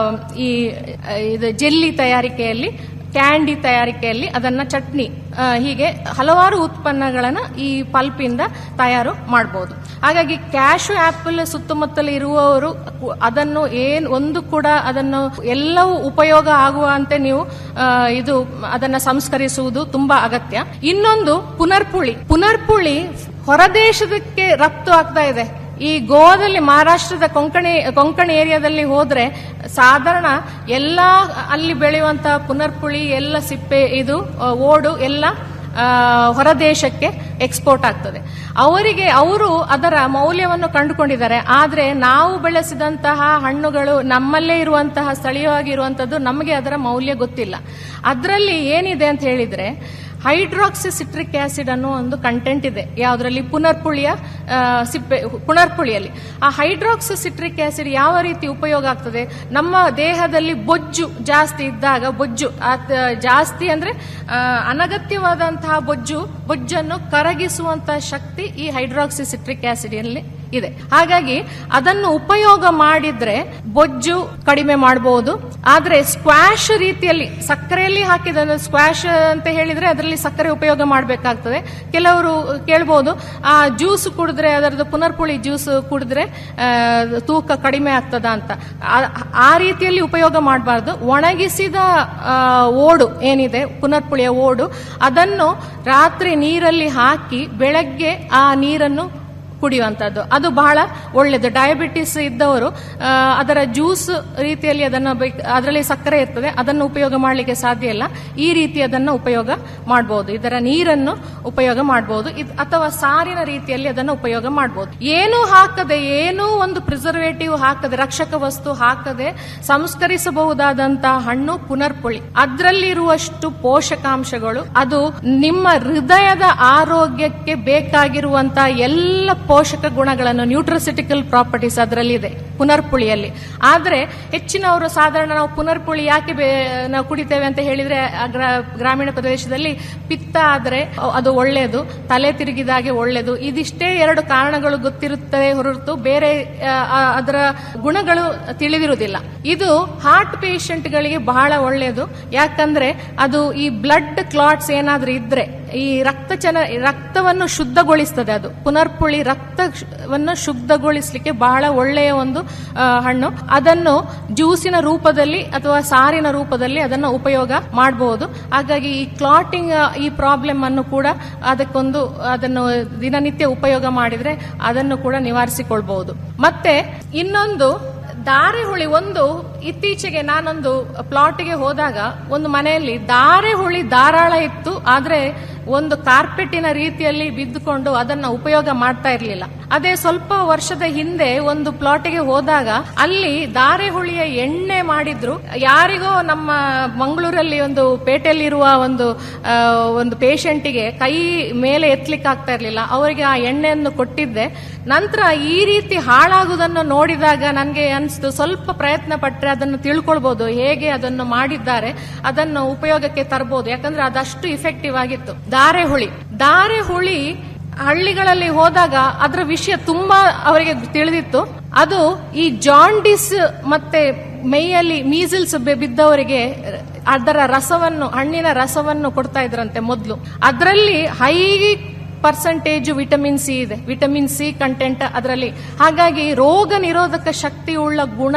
Speaker 15: ಈ ಆ, ಇದು ಜೆಲ್ಲಿ ತಯಾರಿಕೆಯಲ್ಲಿ ಕ್ಯಾಂಡಿ ತಯಾರಿಕೆಯಲ್ಲಿ ಅದನ್ನ ಚಟ್ನಿ ಆ, ಹೀಗೆ ಹಲವಾರು ಉತ್ಪನ್ನಗಳನ್ನ ಈ ಪಲ್ಪಿಂದ ತಯಾರು ಮಾಡಬಹುದು ಹಾಗಾಗಿ ಕ್ಯಾಶು ಆಪಲ್ ಸುತ್ತಮುತ್ತಲು ಇರುವವರು ಕು- ಅದನ್ನು ಏನ್ ಒಂದು ಕೂಡ ಅದನ್ನು ಎಲ್ಲವೂ ಉಪಯೋಗ ಆಗುವಂತೆ ನೀವು ಆ, ಇದು ಅದನ್ನ ಸಂಸ್ಕರಿಸುವುದು ತುಂಬಾ ಅಗತ್ಯ ಇನ್ನೊಂದು ಪುನರ್ಪುಳಿ ಪುನರ್ಪುಳಿ ಹೊರದೇಶದಕ್ಕೆ ರಫ್ತು ಆಗ್ತಾ ಇದೆ ಈ ಗೋವಾದಲ್ಲಿ ಮಹಾರಾಷ್ಟ್ರದ ಕೊಂಕಣಿ ಕೊಂಕಣಿ ಏರಿಯಾದಲ್ಲಿ ಹೋದ್ರೆ ಸಾಧಾರಣ ಎಲ್ಲ ಅಲ್ಲಿ ಬೆಳೆಯುವಂತಹ ಪುನರ್ಪುಳಿ ಎಲ್ಲ ಸಿಪ್ಪೆ ಇದು ಆ, ಓಡು ಎಲ್ಲ ಆ, ಹೊರದೇಶಕ್ಕೆ ಎಕ್ಸ್ಪೋರ್ಟ್ ಆಗ್ತದೆ ಅವರಿಗೆ ಅವರು ಅದರ ಮೌಲ್ಯವನ್ನು ಕಂಡುಕೊಂಡಿದ್ದಾರೆ ಆದ್ರೆ ನಾವು ಬೆಳೆಸಿದಂತಹ ಹಣ್ಣುಗಳು ನಮ್ಮಲ್ಲೇ ಇರುವಂತಹ ಸ್ಥಳೀಯವಾಗಿ ಇರುವಂತದ್ದು ನಮಗೆ ಅದರ ಮೌಲ್ಯ ಗೊತ್ತಿಲ್ಲ ಅದರಲ್ಲಿ ಏನಿದೆ ಅಂತ ಹೇಳಿದ್ರೆ ಹೈಡ್ರಾಕ್ಸಿ ಸಿಟ್ರಿಕ್ ಆಸಿಡ್ ಅನ್ನೋ ಒಂದು ಕಂಟೆಂಟ್ ಇದೆ ಯಾವುದರಲ್ಲಿ ಪುನರ್ಪುಳಿಯ ಆ, ಸಿಪ್ಪೆ ಪುನರ್ಪುಳಿಯಲ್ಲಿ ಆ ಹೈಡ್ರಾಕ್ಸಿ ಸಿಟ್ರಿಕ್ ಆಸಿಡ್ ಯಾವ ರೀತಿ ಉಪಯೋಗ ಆಗ್ತದೆ ನಮ್ಮ ದೇಹದಲ್ಲಿ ಬೊಜ್ಜು ಜಾಸ್ತಿ ಇದ್ದಾಗ ಬೊಜ್ಜು ಅತ್- ಜಾಸ್ತಿ ಅಂದ್ರೆ ಆ, ಅನಗತ್ಯವಾದಂತಹ ಬೊಜ್ಜು ಬೊಜ್ಜನ್ನು ಕರಗಿಸುವಂತಹ ಶಕ್ತಿ ಈ ಹೈಡ್ರಾಕ್ಸಿ ಸಿಟ್ರಿಕ್ ಆಸಿಡ್ ಅಲ್ಲಿ ಇದೆ ಹಾಗಾಗಿ ಅದನ್ನು ಉಪಯೋಗ ಮಾಡಿದ್ರೆ ಬೊಜ್ಜು ಕಡಿಮೆ ಮಾಡಬಹುದು ಆದ್ರೆ ಸ್ಕ್ವಾಶ್ ರೀತಿಯಲ್ಲಿ ಸಕ್ಕರೆಯಲ್ಲಿ ಹಾಕಿದ ಸ್ಕ್ವಾಶ್ ಅಂತ ಹೇಳಿದ್ರೆ ಅದರಲ್ಲಿ ಸಕ್ಕರೆ ಉಪಯೋಗ ಮಾಡಬೇಕಾಗ್ತದೆ ಕೆಲವರು ಕೇಳ್ಬೋದು ಆ ಜ್ಯೂಸ್ ಕುಡಿದ್ರೆ ಅದರದ್ದು ಪುನರ್ಪುಳಿ ಜ್ಯೂಸ್ ಕುಡಿದ್ರೆ ಆ, ತೂಕ ಕಡಿಮೆ ಆಗ್ತದ ಅಂತ ಆ- ಆ ರೀತಿಯಲ್ಲಿ ಉಪಯೋಗ ಮಾಡಬಾರ್ದು ಒಣಗಿಸಿದ ಆ, ಓಡು ಏನಿದೆ ಪುನರ್ಪುಳಿಯ ಓಡು ಅದನ್ನು ರಾತ್ರಿ ನೀರಲ್ಲಿ ಹಾಕಿ ಬೆಳಗ್ಗೆ ಆ ನೀರನ್ನು ಕುಡಿಯುವಂಥದ್ದು ಅದು ಬಹಳ ಒಳ್ಳೆಯದು ಡಯಾಬಿಟಿಸ್ ಇದ್ದವರು ಆ, ಅದರ ಜ್ಯೂಸ್ ರೀತಿಯಲ್ಲಿ ಅದನ್ನು ಬೇಕ್- ಅದರಲ್ಲಿ ಸಕ್ಕರೆ ಇರ್ತದೆ ಅದನ್ನು ಉಪಯೋಗ ಮಾಡಲಿಕ್ಕೆ ಸಾಧ್ಯ ಇಲ್ಲ ಈ ರೀತಿ ಅದನ್ನು ಉಪಯೋಗ ಮಾಡಬಹುದು ಇದರ ನೀರನ್ನು ಉಪಯೋಗ ಮಾಡಬಹುದು ಅಥವಾ ಸಾರಿನ ರೀತಿಯಲ್ಲಿ ಅದನ್ನು ಉಪಯೋಗ ಮಾಡಬಹುದು ಏನೂ ಹಾಕದೆ ಏನೂ ಒಂದು ಪ್ರಿಸರ್ವೇಟಿವ್ ಹಾಕದೆ ರಕ್ಷಕ ವಸ್ತು ಹಾಕದೆ ಸಂಸ್ಕರಿಸಬಹುದಾದಂತಹ ಹಣ್ಣು ಪುನರ್ಪುಳಿ ಅದರಲ್ಲಿರುವಷ್ಟು ಪೋಷಕಾಂಶಗಳು ಅದು ನಿಮ್ಮ ಹೃದಯದ ಆರೋಗ್ಯಕ್ಕೆ ಬೇಕಾಗಿರುವಂತಹ ಎಲ್ಲ ಪೋಷಕ ಗುಣಗಳನ್ನು ನ್ಯೂಟ್ರಸಿಟಿಕಲ್ ಪ್ರಾಪರ್ಟೀಸ್ ಅದರಲ್ಲಿದೆ ಪುನರ್ಪುಳಿಯಲ್ಲಿ ಆದ್ರೆ ಹೆಚ್ಚಿನವರು ಸಾಧಾರಣ ನಾವು ಪುನರ್ಪುಳಿ ಯಾಕೆ ಬೇ- ನಾವು ಕುಡಿತೇವೆ ಅಂತ ಹೇಳಿದ್ರೆ ಆ ಗ್ರಾ- ಗ್ರಾಮೀಣ ಪ್ರದೇಶದಲ್ಲಿ ಪಿತ್ತ ಆದ್ರೆ ಅದು ಒಳ್ಳೆಯದು ತಲೆ ತಿರುಗಿದಾಗೆ ಒಳ್ಳೆಯದು ಇದಿಷ್ಟೇ ಎರಡು ಕಾರಣಗಳು ಗೊತ್ತಿರುತ್ತದೆ ಹೊರತು ಬೇರೆ ಆ, ಆ, ಅದರ ಗುಣಗಳು ತಿಳಿದಿರುವುದಿಲ್ಲ ಇದು ಹಾರ್ಟ್ ಗಳಿಗೆ ಬಹಳ ಒಳ್ಳೆಯದು ಯಾಕಂದ್ರೆ ಅದು ಈ ಬ್ಲಡ್ ಕ್ಲಾಟ್ಸ್ ಏನಾದ್ರೂ ಇದ್ರೆ ಈ ರಕ್ತ ಚನ ರಕ್ತವನ್ನು ಶುದ್ಧಗೊಳಿಸ್ತದೆ ಅದು ಪುನರ್ಪುಳಿ ರಕ್ತವನ್ನು ಶುದ್ಧಗೊಳಿಸಲಿಕ್ಕೆ ಬಹಳ ಒಳ್ಳೆಯ ಒಂದು ಆ, ಹಣ್ಣು ಅದನ್ನು ಜ್ಯೂಸಿನ ರೂಪದಲ್ಲಿ ಅಥವಾ ಸಾರಿನ ರೂಪದಲ್ಲಿ ಅದನ್ನು ಉಪಯೋಗ ಮಾಡಬಹುದು ಹಾಗಾಗಿ ಈ ಕ್ಲಾಟಿಂಗ್ ಈ ಪ್ರಾಬ್ಲಮ್ ಅನ್ನು ಕೂಡ ಅದಕ್ಕೊಂದು ಅದನ್ನು ದಿನನಿತ್ಯ ಉಪಯೋಗ ಮಾಡಿದ್ರೆ ಅದನ್ನು ಕೂಡ ನಿವಾರಿಸಿಕೊಳ್ಬಹುದು ಮತ್ತೆ ಇನ್ನೊಂದು ದಾರೆಹುಳಿ ಒಂದು ಇತ್ತೀಚೆಗೆ ನಾನೊಂದು ಪ್ಲಾಟ್ಗೆ ಹೋದಾಗ ಒಂದು ಮನೆಯಲ್ಲಿ ದಾರೆಹುಳಿ ಧಾರಾಳ ಇತ್ತು ಆದ್ರೆ ಒಂದು ಕಾರ್ಪೆಟ್ಟಿನ ರೀತಿಯಲ್ಲಿ ಬಿದ್ದುಕೊಂಡು ಅದನ್ನ ಉಪಯೋಗ ಮಾಡ್ತಾ ಇರಲಿಲ್ಲ ಅದೇ ಸ್ವಲ್ಪ ವರ್ಷದ ಹಿಂದೆ ಒಂದು ಪ್ಲಾಟ್ಗೆ ಹೋದಾಗ ಅಲ್ಲಿ ದಾರೆಹುಳಿಯ ಎಣ್ಣೆ ಮಾಡಿದ್ರು ಯಾರಿಗೋ ನಮ್ಮ ಮಂಗಳೂರಲ್ಲಿ ಒಂದು ಪೇಟೆಯಲ್ಲಿರುವ ಒಂದು ಆ, ಒಂದು ಪೇಷಂಟಿಗೆ ಕೈ ಮೇಲೆ ಎತ್ತಲಿಕ್ಕೆ ಆಗ್ತಾ ಇರಲಿಲ್ಲ ಅವರಿಗೆ ಆ ಎಣ್ಣೆಯನ್ನು ಕೊಟ್ಟಿದ್ದೆ ನಂತರ ಈ ರೀತಿ ಹಾಳಾಗುವುದನ್ನು ನೋಡಿದಾಗ ನನಗೆ ಅನಿಸ್ತು ಸ್ವಲ್ಪ ಪ್ರಯತ್ನ ಪಟ್ಟರೆ ಅದನ್ನು ತಿಳ್ಕೊಳ್ಬಹುದು ಹೇಗೆ ಅದನ್ನು ಮಾಡಿದ್ದಾರೆ ಅದನ್ನು ಉಪಯೋಗಕ್ಕೆ ತರಬಹುದು ಯಾಕಂದ್ರೆ ಅದಷ್ಟು ಇಫೆಕ್ಟಿವ್ ಆಗಿತ್ತು ದಾರೆಹುಳಿ ದಾರೆಹುಳಿ ಹಳ್ಳಿಗಳಲ್ಲಿ ಹೋದಾಗ ಅದರ ವಿಷಯ ತುಂಬಾ ಅವರಿಗೆ ತಿಳಿದಿತ್ತು ಅದು ಈ ಜಾಂಡಿಸ್ ಮತ್ತೆ ಮೈಯಲ್ಲಿ ಮೀಸಲ್ಸ್ ಬಿದ್ದವರಿಗೆ ಅದರ ರಸವನ್ನು ಹಣ್ಣಿನ ರಸವನ್ನು ಕೊಡ್ತಾ ಇದ್ರಂತೆ ಮೊದಲು ಅದರಲ್ಲಿ ಹೈ ಪರ್ಸೆಂಟೇಜ್ ವಿಟಮಿನ್ ಸಿ ಇದೆ ವಿಟಮಿನ್ ಸಿ ಕಂಟೆಂಟ್ ಅದರಲ್ಲಿ ಹಾಗಾಗಿ ರೋಗ ನಿರೋಧಕ ಶಕ್ತಿ ಉಳ್ಳ ಗುಣ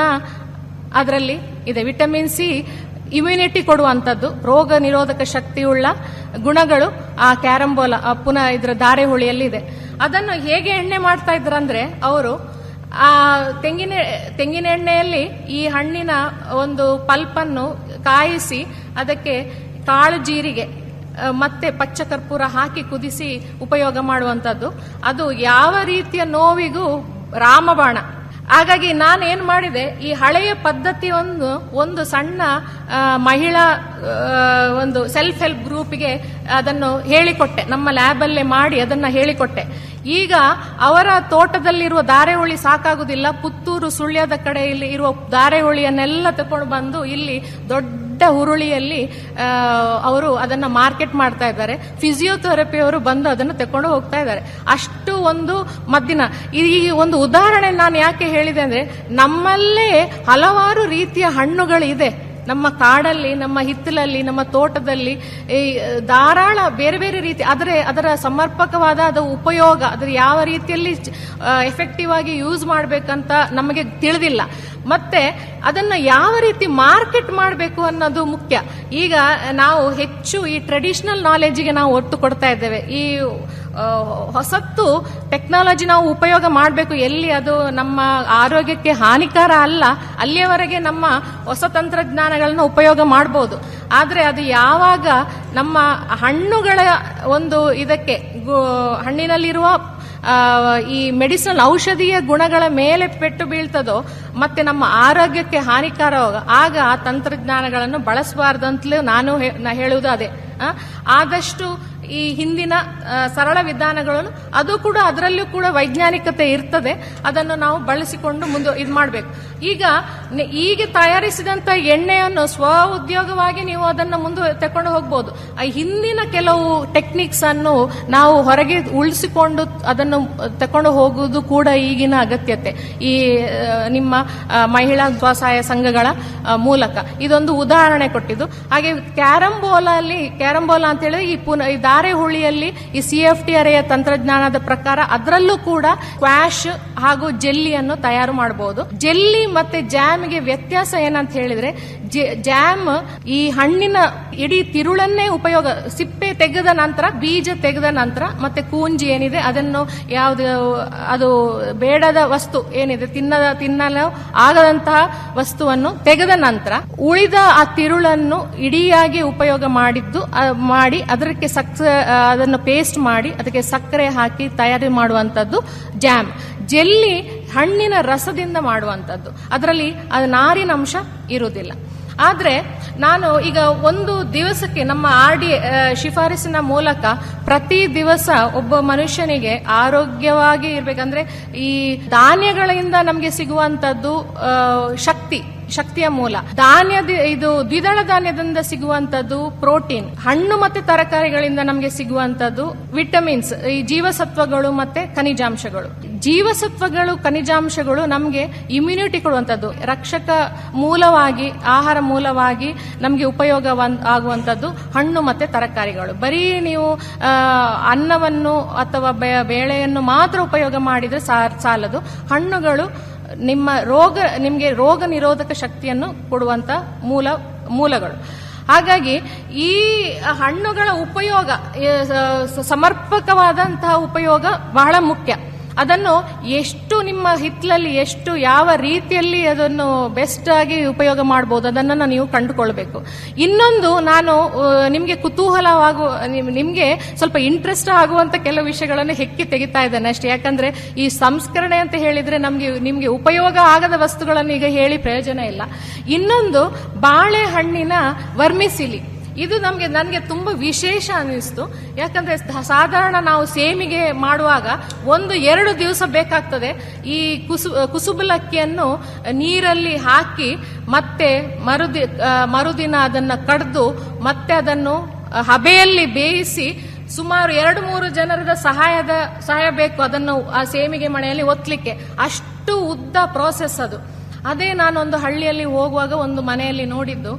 Speaker 15: ಅದರಲ್ಲಿ ಇದೆ ವಿಟಮಿನ್ ಸಿ ಇಮ್ಯುನಿಟಿ ಕೊಡುವಂಥದ್ದು ರೋಗ ನಿರೋಧಕ ಶಕ್ತಿಯುಳ್ಳ ಗುಣಗಳು ಆ ಕ್ಯಾರಂಬೋಲ ಆ ಪುನಃ ಇದರ ಧಾರೆ ಹುಳಿಯಲ್ಲಿ ಇದೆ ಅದನ್ನು ಹೇಗೆ ಎಣ್ಣೆ ಮಾಡ್ತಾ ಇದ್ರಂದ್ರೆ ಅವರು ಆ ತೆಂಗಿನ ತೆಂಗಿನ ಎಣ್ಣೆಯಲ್ಲಿ ಈ ಹಣ್ಣಿನ ಒಂದು ಪಲ್ಪನ್ನು ಕಾಯಿಸಿ ಅದಕ್ಕೆ ಕಾಳು ಜೀರಿಗೆ ಆ, ಮತ್ತೆ ಪಚ್ಚ ಕರ್ಪೂರ ಹಾಕಿ ಕುದಿಸಿ ಉಪಯೋಗ ಮಾಡುವಂಥದ್ದು ಅದು ಯಾವ ರೀತಿಯ ನೋವಿಗೂ ರಾಮಬಾಣ ಹಾಗಾಗಿ ನಾನು ಏನ್ ಮಾಡಿದೆ ಈ ಹಳೆಯ ಪದ್ಧತಿ ಒಂದು ಒಂದು ಸಣ್ಣ ಆ, ಮಹಿಳಾ ಆ, ಒಂದು ಸೆಲ್ಫ್ ಹೆಲ್ಪ್ ಗ್ರೂಪ್ಗೆ ಅದನ್ನು ಹೇಳಿಕೊಟ್ಟೆ ನಮ್ಮ ಲ್ಯಾಬಲ್ಲೇ ಮಾಡಿ ಅದನ್ನ ಹೇಳಿಕೊಟ್ಟೆ ಈಗ ಅವರ ತೋಟದಲ್ಲಿರುವ ಧಾರೆಹುಳಿ ಸಾಕಾಗುದಿಲ್ಲ ಪುತ್ತೂರು ಸುಳ್ಯದ ಕಡೆ ಇಲ್ಲಿ ಇರುವ ಧಾರೆಹುಳಿಯನ್ನೆಲ್ಲ ತಕೊಂಡು ಬಂದು ಇಲ್ಲಿ ದೊಡ್ಡ ಹುರುಳಿಯಲ್ಲಿ ಆ, ಅವರು ಅದನ್ನ ಮಾರ್ಕೆಟ್ ಮಾಡ್ತಾ ಇದ್ದಾರೆ ಫಿಸಿಯೋಥೆರಪಿ ಅವರು ಬಂದು ಅದನ್ನು ತಕೊಂಡು ಹೋಗ್ತಾ ಇದ್ದಾರೆ ಅಷ್ಟು ಒಂದು ಮದ್ದಿನ ಈ ಒಂದು ಉದಾಹರಣೆ ನಾನು ಯಾಕೆ ಹೇಳಿದೆ ಅಂದ್ರೆ ನಮ್ಮಲ್ಲೇ ಹಲವಾರು ರೀತಿಯ ಹಣ್ಣುಗಳು ಇದೆ ನಮ್ಮ ಕಾಡಲ್ಲಿ ನಮ್ಮ ಹಿತ್ತಲಲ್ಲಿ ನಮ್ಮ ತೋಟದಲ್ಲಿ ಈ ಧಾರಾಳ ಬೇರೆ ಬೇರೆ ರೀತಿ ಆದರೆ ಅದರ ಸಮರ್ಪಕವಾದ ಅದು ಉಪಯೋಗ ಅದರ ಯಾವ ರೀತಿಯಲ್ಲಿ ಎಫೆಕ್ಟಿವ್ ಆಗಿ ಯೂಸ್ ಮಾಡಬೇಕಂತ ನಮಗೆ ತಿಳಿದಿಲ್ಲ ಮತ್ತೆ ಅದನ್ನ ಯಾವ ರೀತಿ ಮಾರ್ಕೆಟ್ ಮಾಡಬೇಕು ಅನ್ನೋದು ಮುಖ್ಯ ಈಗ ನಾವು ಹೆಚ್ಚು ಈ ಟ್ರೆಡಿಷನಲ್ ನಾಲೆಜಿಗೆ ನಾವು ಒತ್ತು ಕೊಡ್ತಾ ಇದ್ದೇವೆ ಈ ಆ, ಹೊಸತ್ತು ಟೆಕ್ನಾಲಜಿ ನಾವು ಉಪಯೋಗ ಮಾಡಬೇಕು ಎಲ್ಲಿ ಅದು ನಮ್ಮ ಆರೋಗ್ಯಕ್ಕೆ ಹಾನಿಕಾರ ಅಲ್ಲ ಅಲ್ಲಿಯವರೆಗೆ ನಮ್ಮ ಹೊಸ ತಂತ್ರಜ್ಞಾನಗಳನ್ನ ಉಪಯೋಗ ಮಾಡಬಹುದು ಆದರೆ ಅದು ಯಾವಾಗ ನಮ್ಮ ಹಣ್ಣುಗಳ ಒಂದು ಇದಕ್ಕೆ ಗು- ಹಣ್ಣಿನಲ್ಲಿರುವ ಆ, ಈ ಮೆಡಿಸಿನಲ್ ಔಷಧೀಯ ಗುಣಗಳ ಮೇಲೆ ಪೆಟ್ಟು ಬೀಳ್ತದೋ ಮತ್ತೆ ನಮ್ಮ ಆರೋಗ್ಯಕ್ಕೆ ಹಾನಿಕಾರವಾಗ ಆಗ ಆ ತಂತ್ರಜ್ಞಾನಗಳನ್ನು ಬಳಸಬಾರ್ದಂತಲೂ ನಾನು ಹೇ- ನಾ ಹೇಳುವುದು ಅದೇ ಆ, ಆದಷ್ಟು ಈ ಹಿಂದಿನ ಆ, ಸರಳ ವಿಧಾನಗಳನ್ನು ಅದು ಕೂಡ ಅದರಲ್ಲೂ ಕೂಡ ವೈಜ್ಞಾನಿಕತೆ ಇರ್ತದೆ ಅದನ್ನು ನಾವು ಬಳಸಿಕೊಂಡು ಮುಂದೆ ಇದು ಮಾಡಬೇಕು ಈಗ ನೆ- ಈಗ ತಯಾರಿಸಿದಂತ ಎಣ್ಣೆಯನ್ನು ಸ್ವ ಉದ್ಯೋಗವಾಗಿ ನೀವು ಅದನ್ನು ಮುಂದೆ ತಕೊಂಡು ಹೋಗ್ಬೋದು ಆ ಹಿಂದಿನ ಕೆಲವು ಟೆಕ್ನಿಕ್ಸ್ ಅನ್ನು ನಾವು ಹೊರಗೆ ಉಳಿಸಿಕೊಂಡು ಅದನ್ನು ತಕೊಂಡು ಹೋಗುವುದು ಕೂಡ ಈಗಿನ ಅಗತ್ಯತೆ ಈ ಆ, ನಿಮ್ಮ ಆ, ಮಹಿಳಾ ಸ್ವಸಹಾಯ ಸಂಘಗಳ ಆ, ಮೂಲಕ ಇದೊಂದು ಉದಾಹರಣೆ ಕೊಟ್ಟಿದ್ದು ಹಾಗೆ ಕ್ಯಾರಂಬೋಲಲ್ಲಿ ಕ್ಯಾರಂಬೋಲಾ ಅಂತ ಹೇಳಿದ್ರೆ ಈ ಪುನಃ ಈ ಧಾರೆ ಹುಳಿಯಲ್ಲಿ ಈ ಸಿ ಎಫ್ ಟಿ ಅರೆಯ ತಂತ್ರಜ್ಞಾನದ ಪ್ರಕಾರ ಅದರಲ್ಲೂ ಕೂಡ ಕ್ವಾಶ್ ಹಾಗೂ ಜೆಲ್ಲಿಯನ್ನು ತಯಾರು ಮಾಡಬಹುದು ಜೆಲ್ಲಿ ಮತ್ತೆ ಜಾಮ್ಗೆ ವ್ಯತ್ಯಾಸ ಏನಂತ ಹೇಳಿದ್ರೆ ಜೆ- ಜಾಮ್ ಈ ಹಣ್ಣಿನ ಇಡೀ ತಿರುಳನ್ನೇ ಉಪಯೋಗ ಸಿಪ್ಪೆ ತೆಗೆದ ನಂತರ ಬೀಜ ತೆಗೆದ ನಂತರ ಮತ್ತೆ ಕೂಂಜಿ ಏನಿದೆ ಅದನ್ನು ಯಾವುದು ಅದು ಬೇಡದ ವಸ್ತು ಏನಿದೆ ತಿನ್ನದ ತಿನ್ನಲು ಆಗದಂತಹ ವಸ್ತುವನ್ನು ತೆಗೆದ ನಂತರ ಉಳಿದ ಆ ತಿರುಳನ್ನು ಇಡಿಯಾಗಿ ಉಪಯೋಗ ಮಾಡಿದ್ದು ಆ, ಮಾಡಿ ಅದಕ್ಕೆ ಸಕ್ ಆ, ಅದನ್ನು ಪೇಸ್ಟ್ ಮಾಡಿ ಅದಕ್ಕೆ ಸಕ್ಕರೆ ಹಾಕಿ ತಯಾರಿ ಮಾಡುವಂತದ್ದು ಜಾಮ್ ಜೆಲ್ಲಿ ಹಣ್ಣಿನ ರಸದಿಂದ ಮಾಡುವಂತದ್ದು ಅದರಲ್ಲಿ ಅದು ನಾರಿನ ಅಂಶ ಇರುವುದಿಲ್ಲ ಆದ್ರೆ ನಾನು ಈಗ ಒಂದು ದಿವಸಕ್ಕೆ ನಮ್ಮ ಆರ್ ಡಿ ಶಿಫಾರಸಿನ ಮೂಲಕ ಪ್ರತಿ ದಿವಸ ಒಬ್ಬ ಮನುಷ್ಯನಿಗೆ ಆರೋಗ್ಯವಾಗಿ ಇರ್ಬೇಕಂದ್ರೆ ಈ ಧಾನ್ಯಗಳಿಂದ ನಮಗೆ ಸಿಗುವಂತದ್ದು ಆ, ಶಕ್ತಿ ಶಕ್ತಿಯ ಮೂಲ ಧಾನ್ಯದ ಇದು ದ್ವಿದಳ ಧಾನ್ಯದಿಂದ ಸಿಗುವಂತದ್ದು ಪ್ರೋಟೀನ್ ಹಣ್ಣು ಮತ್ತೆ ತರಕಾರಿಗಳಿಂದ ನಮಗೆ ಸಿಗುವಂತದ್ದು ವಿಟಮಿನ್ಸ್ ಈ ಜೀವಸತ್ವಗಳು ಮತ್ತೆ ಖನಿಜಾಂಶಗಳು ಜೀವಸತ್ವಗಳು ಖನಿಜಾಂಶಗಳು ನಮಗೆ ಇಮ್ಯುನಿಟಿ ಕೊಡುವಂತದ್ದು ರಕ್ಷಕ ಮೂಲವಾಗಿ ಆಹಾರ ಮೂಲವಾಗಿ ನಮಗೆ ಉಪಯೋಗ ಆಗುವಂತದ್ದು ಹಣ್ಣು ಮತ್ತೆ ತರಕಾರಿಗಳು ಬರೀ ನೀವು ಆ, ಅನ್ನವನ್ನು ಅಥವಾ ಬೆ- ಬೇಳೆಯನ್ನು ಮಾತ್ರ ಉಪಯೋಗ ಮಾಡಿದ್ರೆ ಸಾ- ಸಾಲದು ಹಣ್ಣುಗಳು ನಿಮ್ಮ ರೋಗ ನಿಮಗೆ ರೋಗ ನಿರೋಧಕ ಶಕ್ತಿಯನ್ನು ಕೊಡುವಂತ ಮೂಲ ಮೂಲಗಳು ಹಾಗಾಗಿ ಈ ಹಣ್ಣುಗಳ ಉಪಯೋಗ ಈ ಸ- ಸಮರ್ಪಕವಾದಂತಹ ಉಪಯೋಗ ಬಹಳ ಮುಖ್ಯ ಅದನ್ನು ಎಷ್ಟು ನಿಮ್ಮ ಹಿತ್ತಲಲ್ಲಿ ಎಷ್ಟು ಯಾವ ರೀತಿಯಲ್ಲಿ ಅದನ್ನು ಬೆಸ್ಟ್ ಆಗಿ ಉಪಯೋಗ ಮಾಡಬಹುದು ಅದನ್ನು ನೀವು ಕಂಡುಕೊಳ್ಬೇಕು ಇನ್ನೊಂದು ನಾನು ನಿಮಗೆ ಕುತೂಹಲವಾಗುವ ನಿಮ್- ನಿಮ್ಗೆ ಸ್ವಲ್ಪ ಇಂಟ್ರೆಸ್ಟ್ ಆಗುವಂತ ಕೆಲವು ವಿಷಯಗಳನ್ನು ಹೆಕ್ಕಿ ತೆಗಿತಾ ಇದ್ದೇನೆ ಅಷ್ಟೇ ಯಾಕಂದ್ರೆ ಈ ಸಂಸ್ಕರಣೆ ಅಂತ ಹೇಳಿದ್ರೆ ನಮ್ಗೆ ನಿಮ್ಗೆ ಉಪಯೋಗ ಆಗದ ವಸ್ತುಗಳನ್ನು ಈಗ ಹೇಳಿ ಪ್ರಯೋಜನ ಇಲ್ಲ ಇನ್ನೊಂದು ಬಾಳೆಹಣ್ಣಿನ ವರ್ಮಿಸಿಲಿ ಇದು ನಮಗೆ ನನಗೆ ತುಂಬ ವಿಶೇಷ ಅನ್ನಿಸ್ತು ಯಾಕಂದ್ರೆ ಸ- ಸಾಧಾರಣ ನಾವು ಸೇಮಿಗೆ ಮಾಡುವಾಗ ಒಂದು ಎರಡು ದಿವಸ ಬೇಕಾಗ್ತದೆ ಈ ಕುಸು ಕುಸುಬಲಕ್ಕಿಯನ್ನು ನೀರಲ್ಲಿ ಹಾಕಿ ಮತ್ತೆ ಮರುದಿ ಆ, ಮರುದಿನ ಅದನ್ನು ಕಡ್ದು ಮತ್ತೆ ಅದನ್ನು ಆ, ಹಬೆಯಲ್ಲಿ ಬೇಯಿಸಿ ಸುಮಾರು ಎರಡು ಮೂರು ಜನರದ ಸಹಾಯದ ಸಹಾಯ ಬೇಕು ಅದನ್ನು ಆ ಸೇಮಿಗೆ ಮಣೆಯಲ್ಲಿ ಒತ್ತಲಿಕ್ಕೆ ಅಷ್ಟು ಉದ್ದ ಪ್ರೋಸೆಸ್ ಅದು ಅದೇ ನಾನೊಂದು ಹಳ್ಳಿಯಲ್ಲಿ ಹೋಗುವಾಗ ಒಂದು ಮನೆಯಲ್ಲಿ ನೋಡಿದ್ದು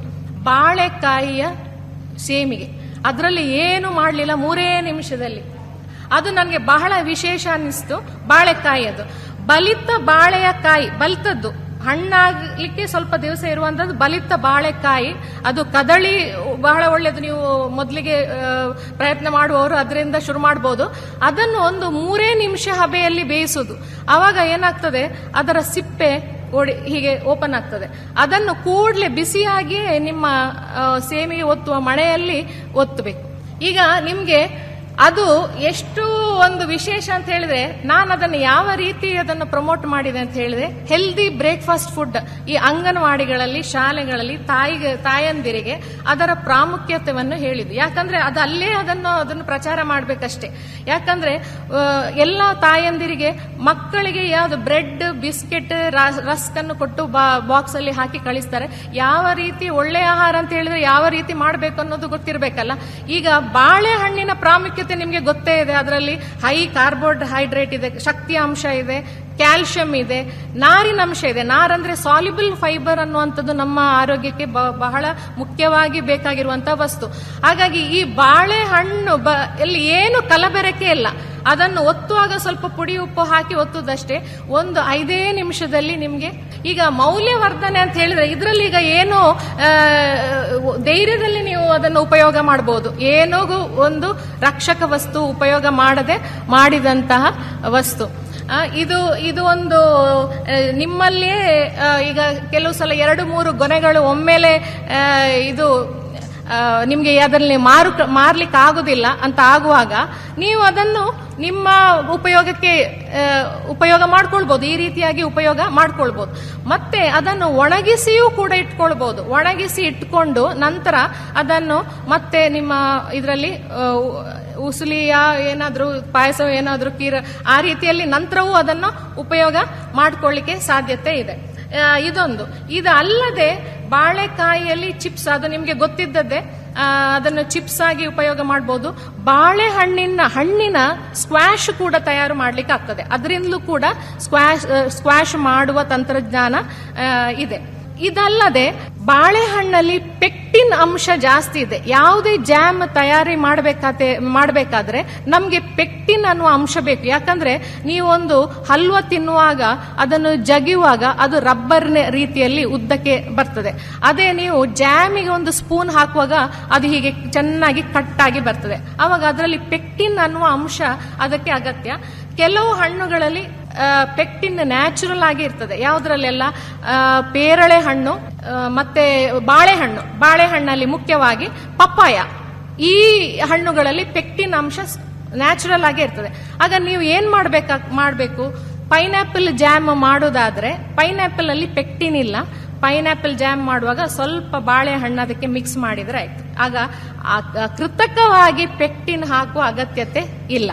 Speaker 15: ಬಾಳೆಕಾಯಿಯ ಸೇಮಿಗೆ ಅದರಲ್ಲಿ ಏನು ಮಾಡಲಿಲ್ಲ ಮೂರೇ ನಿಮಿಷದಲ್ಲಿ ಅದು ನನಗೆ ಬಹಳ ವಿಶೇಷ ಅನ್ನಿಸ್ತು ಬಾಳೆಕಾಯಿ ಅದು ಬಲಿತ ಬಾಳೆಯ ಕಾಯಿ ಬಲಿತದ್ದು ಹಣ್ಣಾಗ್ಲಿಕ್ಕೆ ಸ್ವಲ್ಪ ದಿವಸ ಇರುವಂತದ್ದು ಬಲಿತ ಬಾಳೆಕಾಯಿ ಅದು ಕದಳಿ ಬಹಳ ಒಳ್ಳೆಯದು ನೀವು ಮೊದಲಿಗೆ ಪ್ರಯತ್ನ ಮಾಡುವವರು ಅದರಿಂದ ಶುರು ಮಾಡ್ಬೋದು ಅದನ್ನು ಒಂದು ಮೂರೇ ನಿಮಿಷ ಹಬೆಯಲ್ಲಿ ಬೇಯಿಸುದು ಆವಾಗ ಏನಾಗ್ತದೆ ಅದರ ಸಿಪ್ಪೆ ಓಡಿ ಹೀಗೆ ಓಪನ್ ಆಗ್ತದೆ ಅದನ್ನು ಕೂಡಲೇ ಬಿಸಿಯಾಗಿಯೇ ನಿಮ್ಮ ಆ, ಸೇಮಿಗೆ ಒತ್ತುವ ಮಳೆಯಲ್ಲಿ ಒತ್ತಬೇಕು ಈಗ ನಿಮ್ಗೆ ಅದು ಎಷ್ಟು ಒಂದು ವಿಶೇಷ ಅಂತ ಹೇಳಿದ್ರೆ ನಾನು ಅದನ್ನು ಯಾವ ರೀತಿ ಅದನ್ನು ಪ್ರಮೋಟ್ ಮಾಡಿದೆ ಅಂತ ಹೇಳಿದ್ರೆ ಹೆಲ್ದಿ ಬ್ರೇಕ್ಫಾಸ್ಟ್ ಫುಡ್ ಈ ಅಂಗನವಾಡಿಗಳಲ್ಲಿ ಶಾಲೆಗಳಲ್ಲಿ ತಾಯಿಗೆ ತಾಯಂದಿರಿಗೆ ಅದರ ಪ್ರಾಮುಖ್ಯತೆಯನ್ನು ಹೇಳಿದ್ದು ಯಾಕಂದ್ರೆ ಅದು ಅಲ್ಲೇ ಅದನ್ನು ಅದನ್ನು ಪ್ರಚಾರ ಮಾಡಬೇಕಷ್ಟೇ ಯಾಕಂದ್ರೆ ಆ, ಎಲ್ಲ ತಾಯಂದಿರಿಗೆ ಮಕ್ಕಳಿಗೆ ಯಾವುದು ಬ್ರೆಡ್ ಬಿಸ್ಕೆಟ್ ರಸ್ಕ್ ಅನ್ನು ಕೊಟ್ಟು ಬಾಕ್ಸ್ ಅಲ್ಲಿ ಹಾಕಿ ಕಳಿಸ್ತಾರೆ ಯಾವ ರೀತಿ ಒಳ್ಳೆಯ ಆಹಾರ ಅಂತ ಹೇಳಿದ್ರೆ ಯಾವ ರೀತಿ ಮಾಡಬೇಕು ಅನ್ನೋದು ಗೊತ್ತಿರಬೇಕಲ್ಲ ಈಗ ಬಾಳೆಹಣ್ಣಿನ ಪ್ರಾಮುಖ್ಯತೆ ನಿಮಗೆ ಗೊತ್ತೇ ಇದೆ ಅದರಲ್ಲಿ ಹೈ ಕಾರ್ಬೋಹೈಡ್ರೇಟ್ ಇದೆ ಶಕ್ತಿ ಅಂಶ ಇದೆ ಕ್ಯಾಲ್ಸಿಯಂ ಇದೆ ನಾರಿನ ಅಂಶ ಇದೆ ನಾರಂದ್ರೆ ಸಾಲಿಬಲ್ ಫೈಬರ್ ಅನ್ನುವಂಥದ್ದು ನಮ್ಮ ಆರೋಗ್ಯಕ್ಕೆ ಬ- ಬಹಳ ಮುಖ್ಯವಾಗಿ ಬೇಕಾಗಿರುವಂತಹ ವಸ್ತು ಹಾಗಾಗಿ ಈ ಬಾಳೆಹಣ್ಣು ಬ ಇಲ್ಲಿ ಏನು ಕಲಬೆರಕೆ ಇಲ್ಲ ಅದನ್ನು ಒತ್ತುವಾಗ ಸ್ವಲ್ಪ ಪುಡಿ ಉಪ್ಪು ಹಾಕಿ ಒತ್ತುದಷ್ಟೇ ಒಂದು ಐದೇ ನಿಮಿಷದಲ್ಲಿ ನಿಮಗೆ ಈಗ ಮೌಲ್ಯವರ್ಧನೆ ಅಂತ ಹೇಳಿದ್ರೆ ಇದರಲ್ಲಿ ಈಗ ಏನು ಆ, ಧೈರ್ಯದಲ್ಲಿ ನೀವು ಅದನ್ನು ಉಪಯೋಗ ಮಾಡಬಹುದು ಏನೋ ಒಂದು ರಕ್ಷಕ ವಸ್ತು ಉಪಯೋಗ ಮಾಡದೆ ಮಾಡಿದಂತಹ ವಸ್ತು ಆ, ಇದು ಇದು ಒಂದು ಆ, ನಿಮ್ಮಲ್ಲಿಯೇ ಆ, ಈಗ ಕೆಲವು ಸಲ ಎರಡು ಮೂರು ಗೊನೆಗಳು ಒಮ್ಮೆಲೆ ಆ, ಇದು ಆ, ನಿಮ್ಗೆ ಅದರಲ್ಲಿ ಮಾರು ಮಾರ್ಲಿಕ್ಕೆ ಆಗುದಿಲ್ಲ ಅಂತ ಆಗುವಾಗ ನೀವು ಅದನ್ನು ನಿಮ್ಮ ಉಪಯೋಗಕ್ಕೆ ಆ, ಉಪಯೋಗ ಮಾಡ್ಕೊಳ್ಬಹುದು ಈ ರೀತಿಯಾಗಿ ಉಪಯೋಗ ಮಾಡ್ಕೊಳ್ಬಹುದು ಮತ್ತೆ ಅದನ್ನು ಒಣಗಿಸಿಯೂ ಕೂಡ ಇಟ್ಕೊಳ್ಬಹುದು ಒಣಗಿಸಿ ಇಟ್ಕೊಂಡು ನಂತರ ಅದನ್ನು ಮತ್ತೆ ನಿಮ್ಮ ಇದರಲ್ಲಿ ಉಸುಲಿಯ ಏನಾದ್ರೂ ಪಾಯಸ ಏನಾದ್ರೂ ಕೀರ ಆ ರೀತಿಯಲ್ಲಿ ನಂತರವೂ ಅದನ್ನು ಉಪಯೋಗ ಮಾಡ್ಕೊಳ್ಳಿಕ್ಕೆ ಸಾಧ್ಯತೆ ಇದೆ ಆ, ಇದೊಂದು ಇದು ಅಲ್ಲದೆ ಬಾಳೆಕಾಯಿಯಲ್ಲಿ ಚಿಪ್ಸ್ ಅದು ನಿಮಗೆ ಗೊತ್ತಿದ್ದದ್ದೇ ಆ, ಅದನ್ನು ಚಿಪ್ಸ್ ಆಗಿ ಉಪಯೋಗ ಮಾಡಬಹುದು ಬಾಳೆಹಣ್ಣಿನ ಹಣ್ಣಿನ ಸ್ಕ್ವಾಶ್ ಕೂಡ ತಯಾರು ಮಾಡ್ಲಿಕ್ಕೆ ಆಗ್ತದೆ ಅದರಿಂದಲೂ ಕೂಡ ಸ್ಕ್ವಾಶ್ ಸ್ಕ್ವಾಶ್ ಮಾಡುವ ತಂತ್ರಜ್ಞಾನ ಆ, ಇದೆ ಇದಲ್ಲದೆ ಬಾಳೆಹಣ್ಣಲ್ಲಿ ಪೆಕ್ಟಿನ್ ಅಂಶ ಜಾಸ್ತಿ ಇದೆ ಯಾವುದೇ ಜಾಮ್ ತಯಾರಿ ಮಾಡಬೇಕಾತೆ ಮಾಡಬೇಕಾದ್ರೆ ನಮಗೆ ಪೆಕ್ಟಿನ್ ಅನ್ನುವ ಅಂಶ ಬೇಕು ಯಾಕಂದ್ರೆ ನೀವೊಂದು ಹಲ್ವ ತಿನ್ನುವಾಗ ಅದನ್ನು ಜಗಿಯುವಾಗ ಅದು ರಬ್ಬರ್ ರೀತಿಯಲ್ಲಿ ಉದ್ದಕ್ಕೆ ಬರ್ತದೆ ಅದೇ ನೀವು ಜಾಮಿಗೆ ಒಂದು ಸ್ಪೂನ್ ಹಾಕುವಾಗ ಅದು ಹೀಗೆ ಚೆನ್ನಾಗಿ ಕಟ್ಟಾಗಿ ಬರ್ತದೆ ಅವಾಗ ಅದರಲ್ಲಿ ಪೆಕ್ಟಿನ್ ಅನ್ನುವ ಅಂಶ ಅದಕ್ಕೆ ಅಗತ್ಯ ಕೆಲವು ಹಣ್ಣುಗಳಲ್ಲಿ ಪೆಕ್ಟಿನ್ ನ್ಯಾಚುರಲ್ ಆಗಿ ಇರ್ತದೆ ಯಾವುದ್ರಲ್ಲೆಲ್ಲ ಆ, ಪೇರಳೆ ಹಣ್ಣು ಆ, ಮತ್ತೆ ಬಾಳೆಹಣ್ಣು ಬಾಳೆಹಣ್ಣಲ್ಲಿ ಮುಖ್ಯವಾಗಿ ಪಪ್ಪಾಯ ಈ ಹಣ್ಣುಗಳಲ್ಲಿ ಪೆಕ್ಟಿನ್ ಅಂಶ ನ್ಯಾಚುರಲ್ ಆಗಿ ಇರ್ತದೆ ಆಗ ನೀವು ಏನ್ ಮಾಡ್ಬೇಕಾ ಮಾಡಬೇಕು ಪೈನಾಪಲ್ ಜಾಮ್ ಮಾಡೋದಾದ್ರೆ ಪೈನಾಪಲ್ ಅಲ್ಲಿ ಪೆಕ್ಟಿನ್ ಇಲ್ಲ ಪೈನಾಪಲ್ ಜಾಮ್ ಮಾಡುವಾಗ ಸ್ವಲ್ಪ ಬಾಳೆಹಣ್ಣು ಅದಕ್ಕೆ ಮಿಕ್ಸ್ ಮಾಡಿದ್ರೆ ಆಯ್ತು ಆಗ ಆ- ಆ ಕೃತಕವಾಗಿ ಪೆಕ್ಟಿನ್ ಹಾಕುವ ಅಗತ್ಯತೆ ಇಲ್ಲ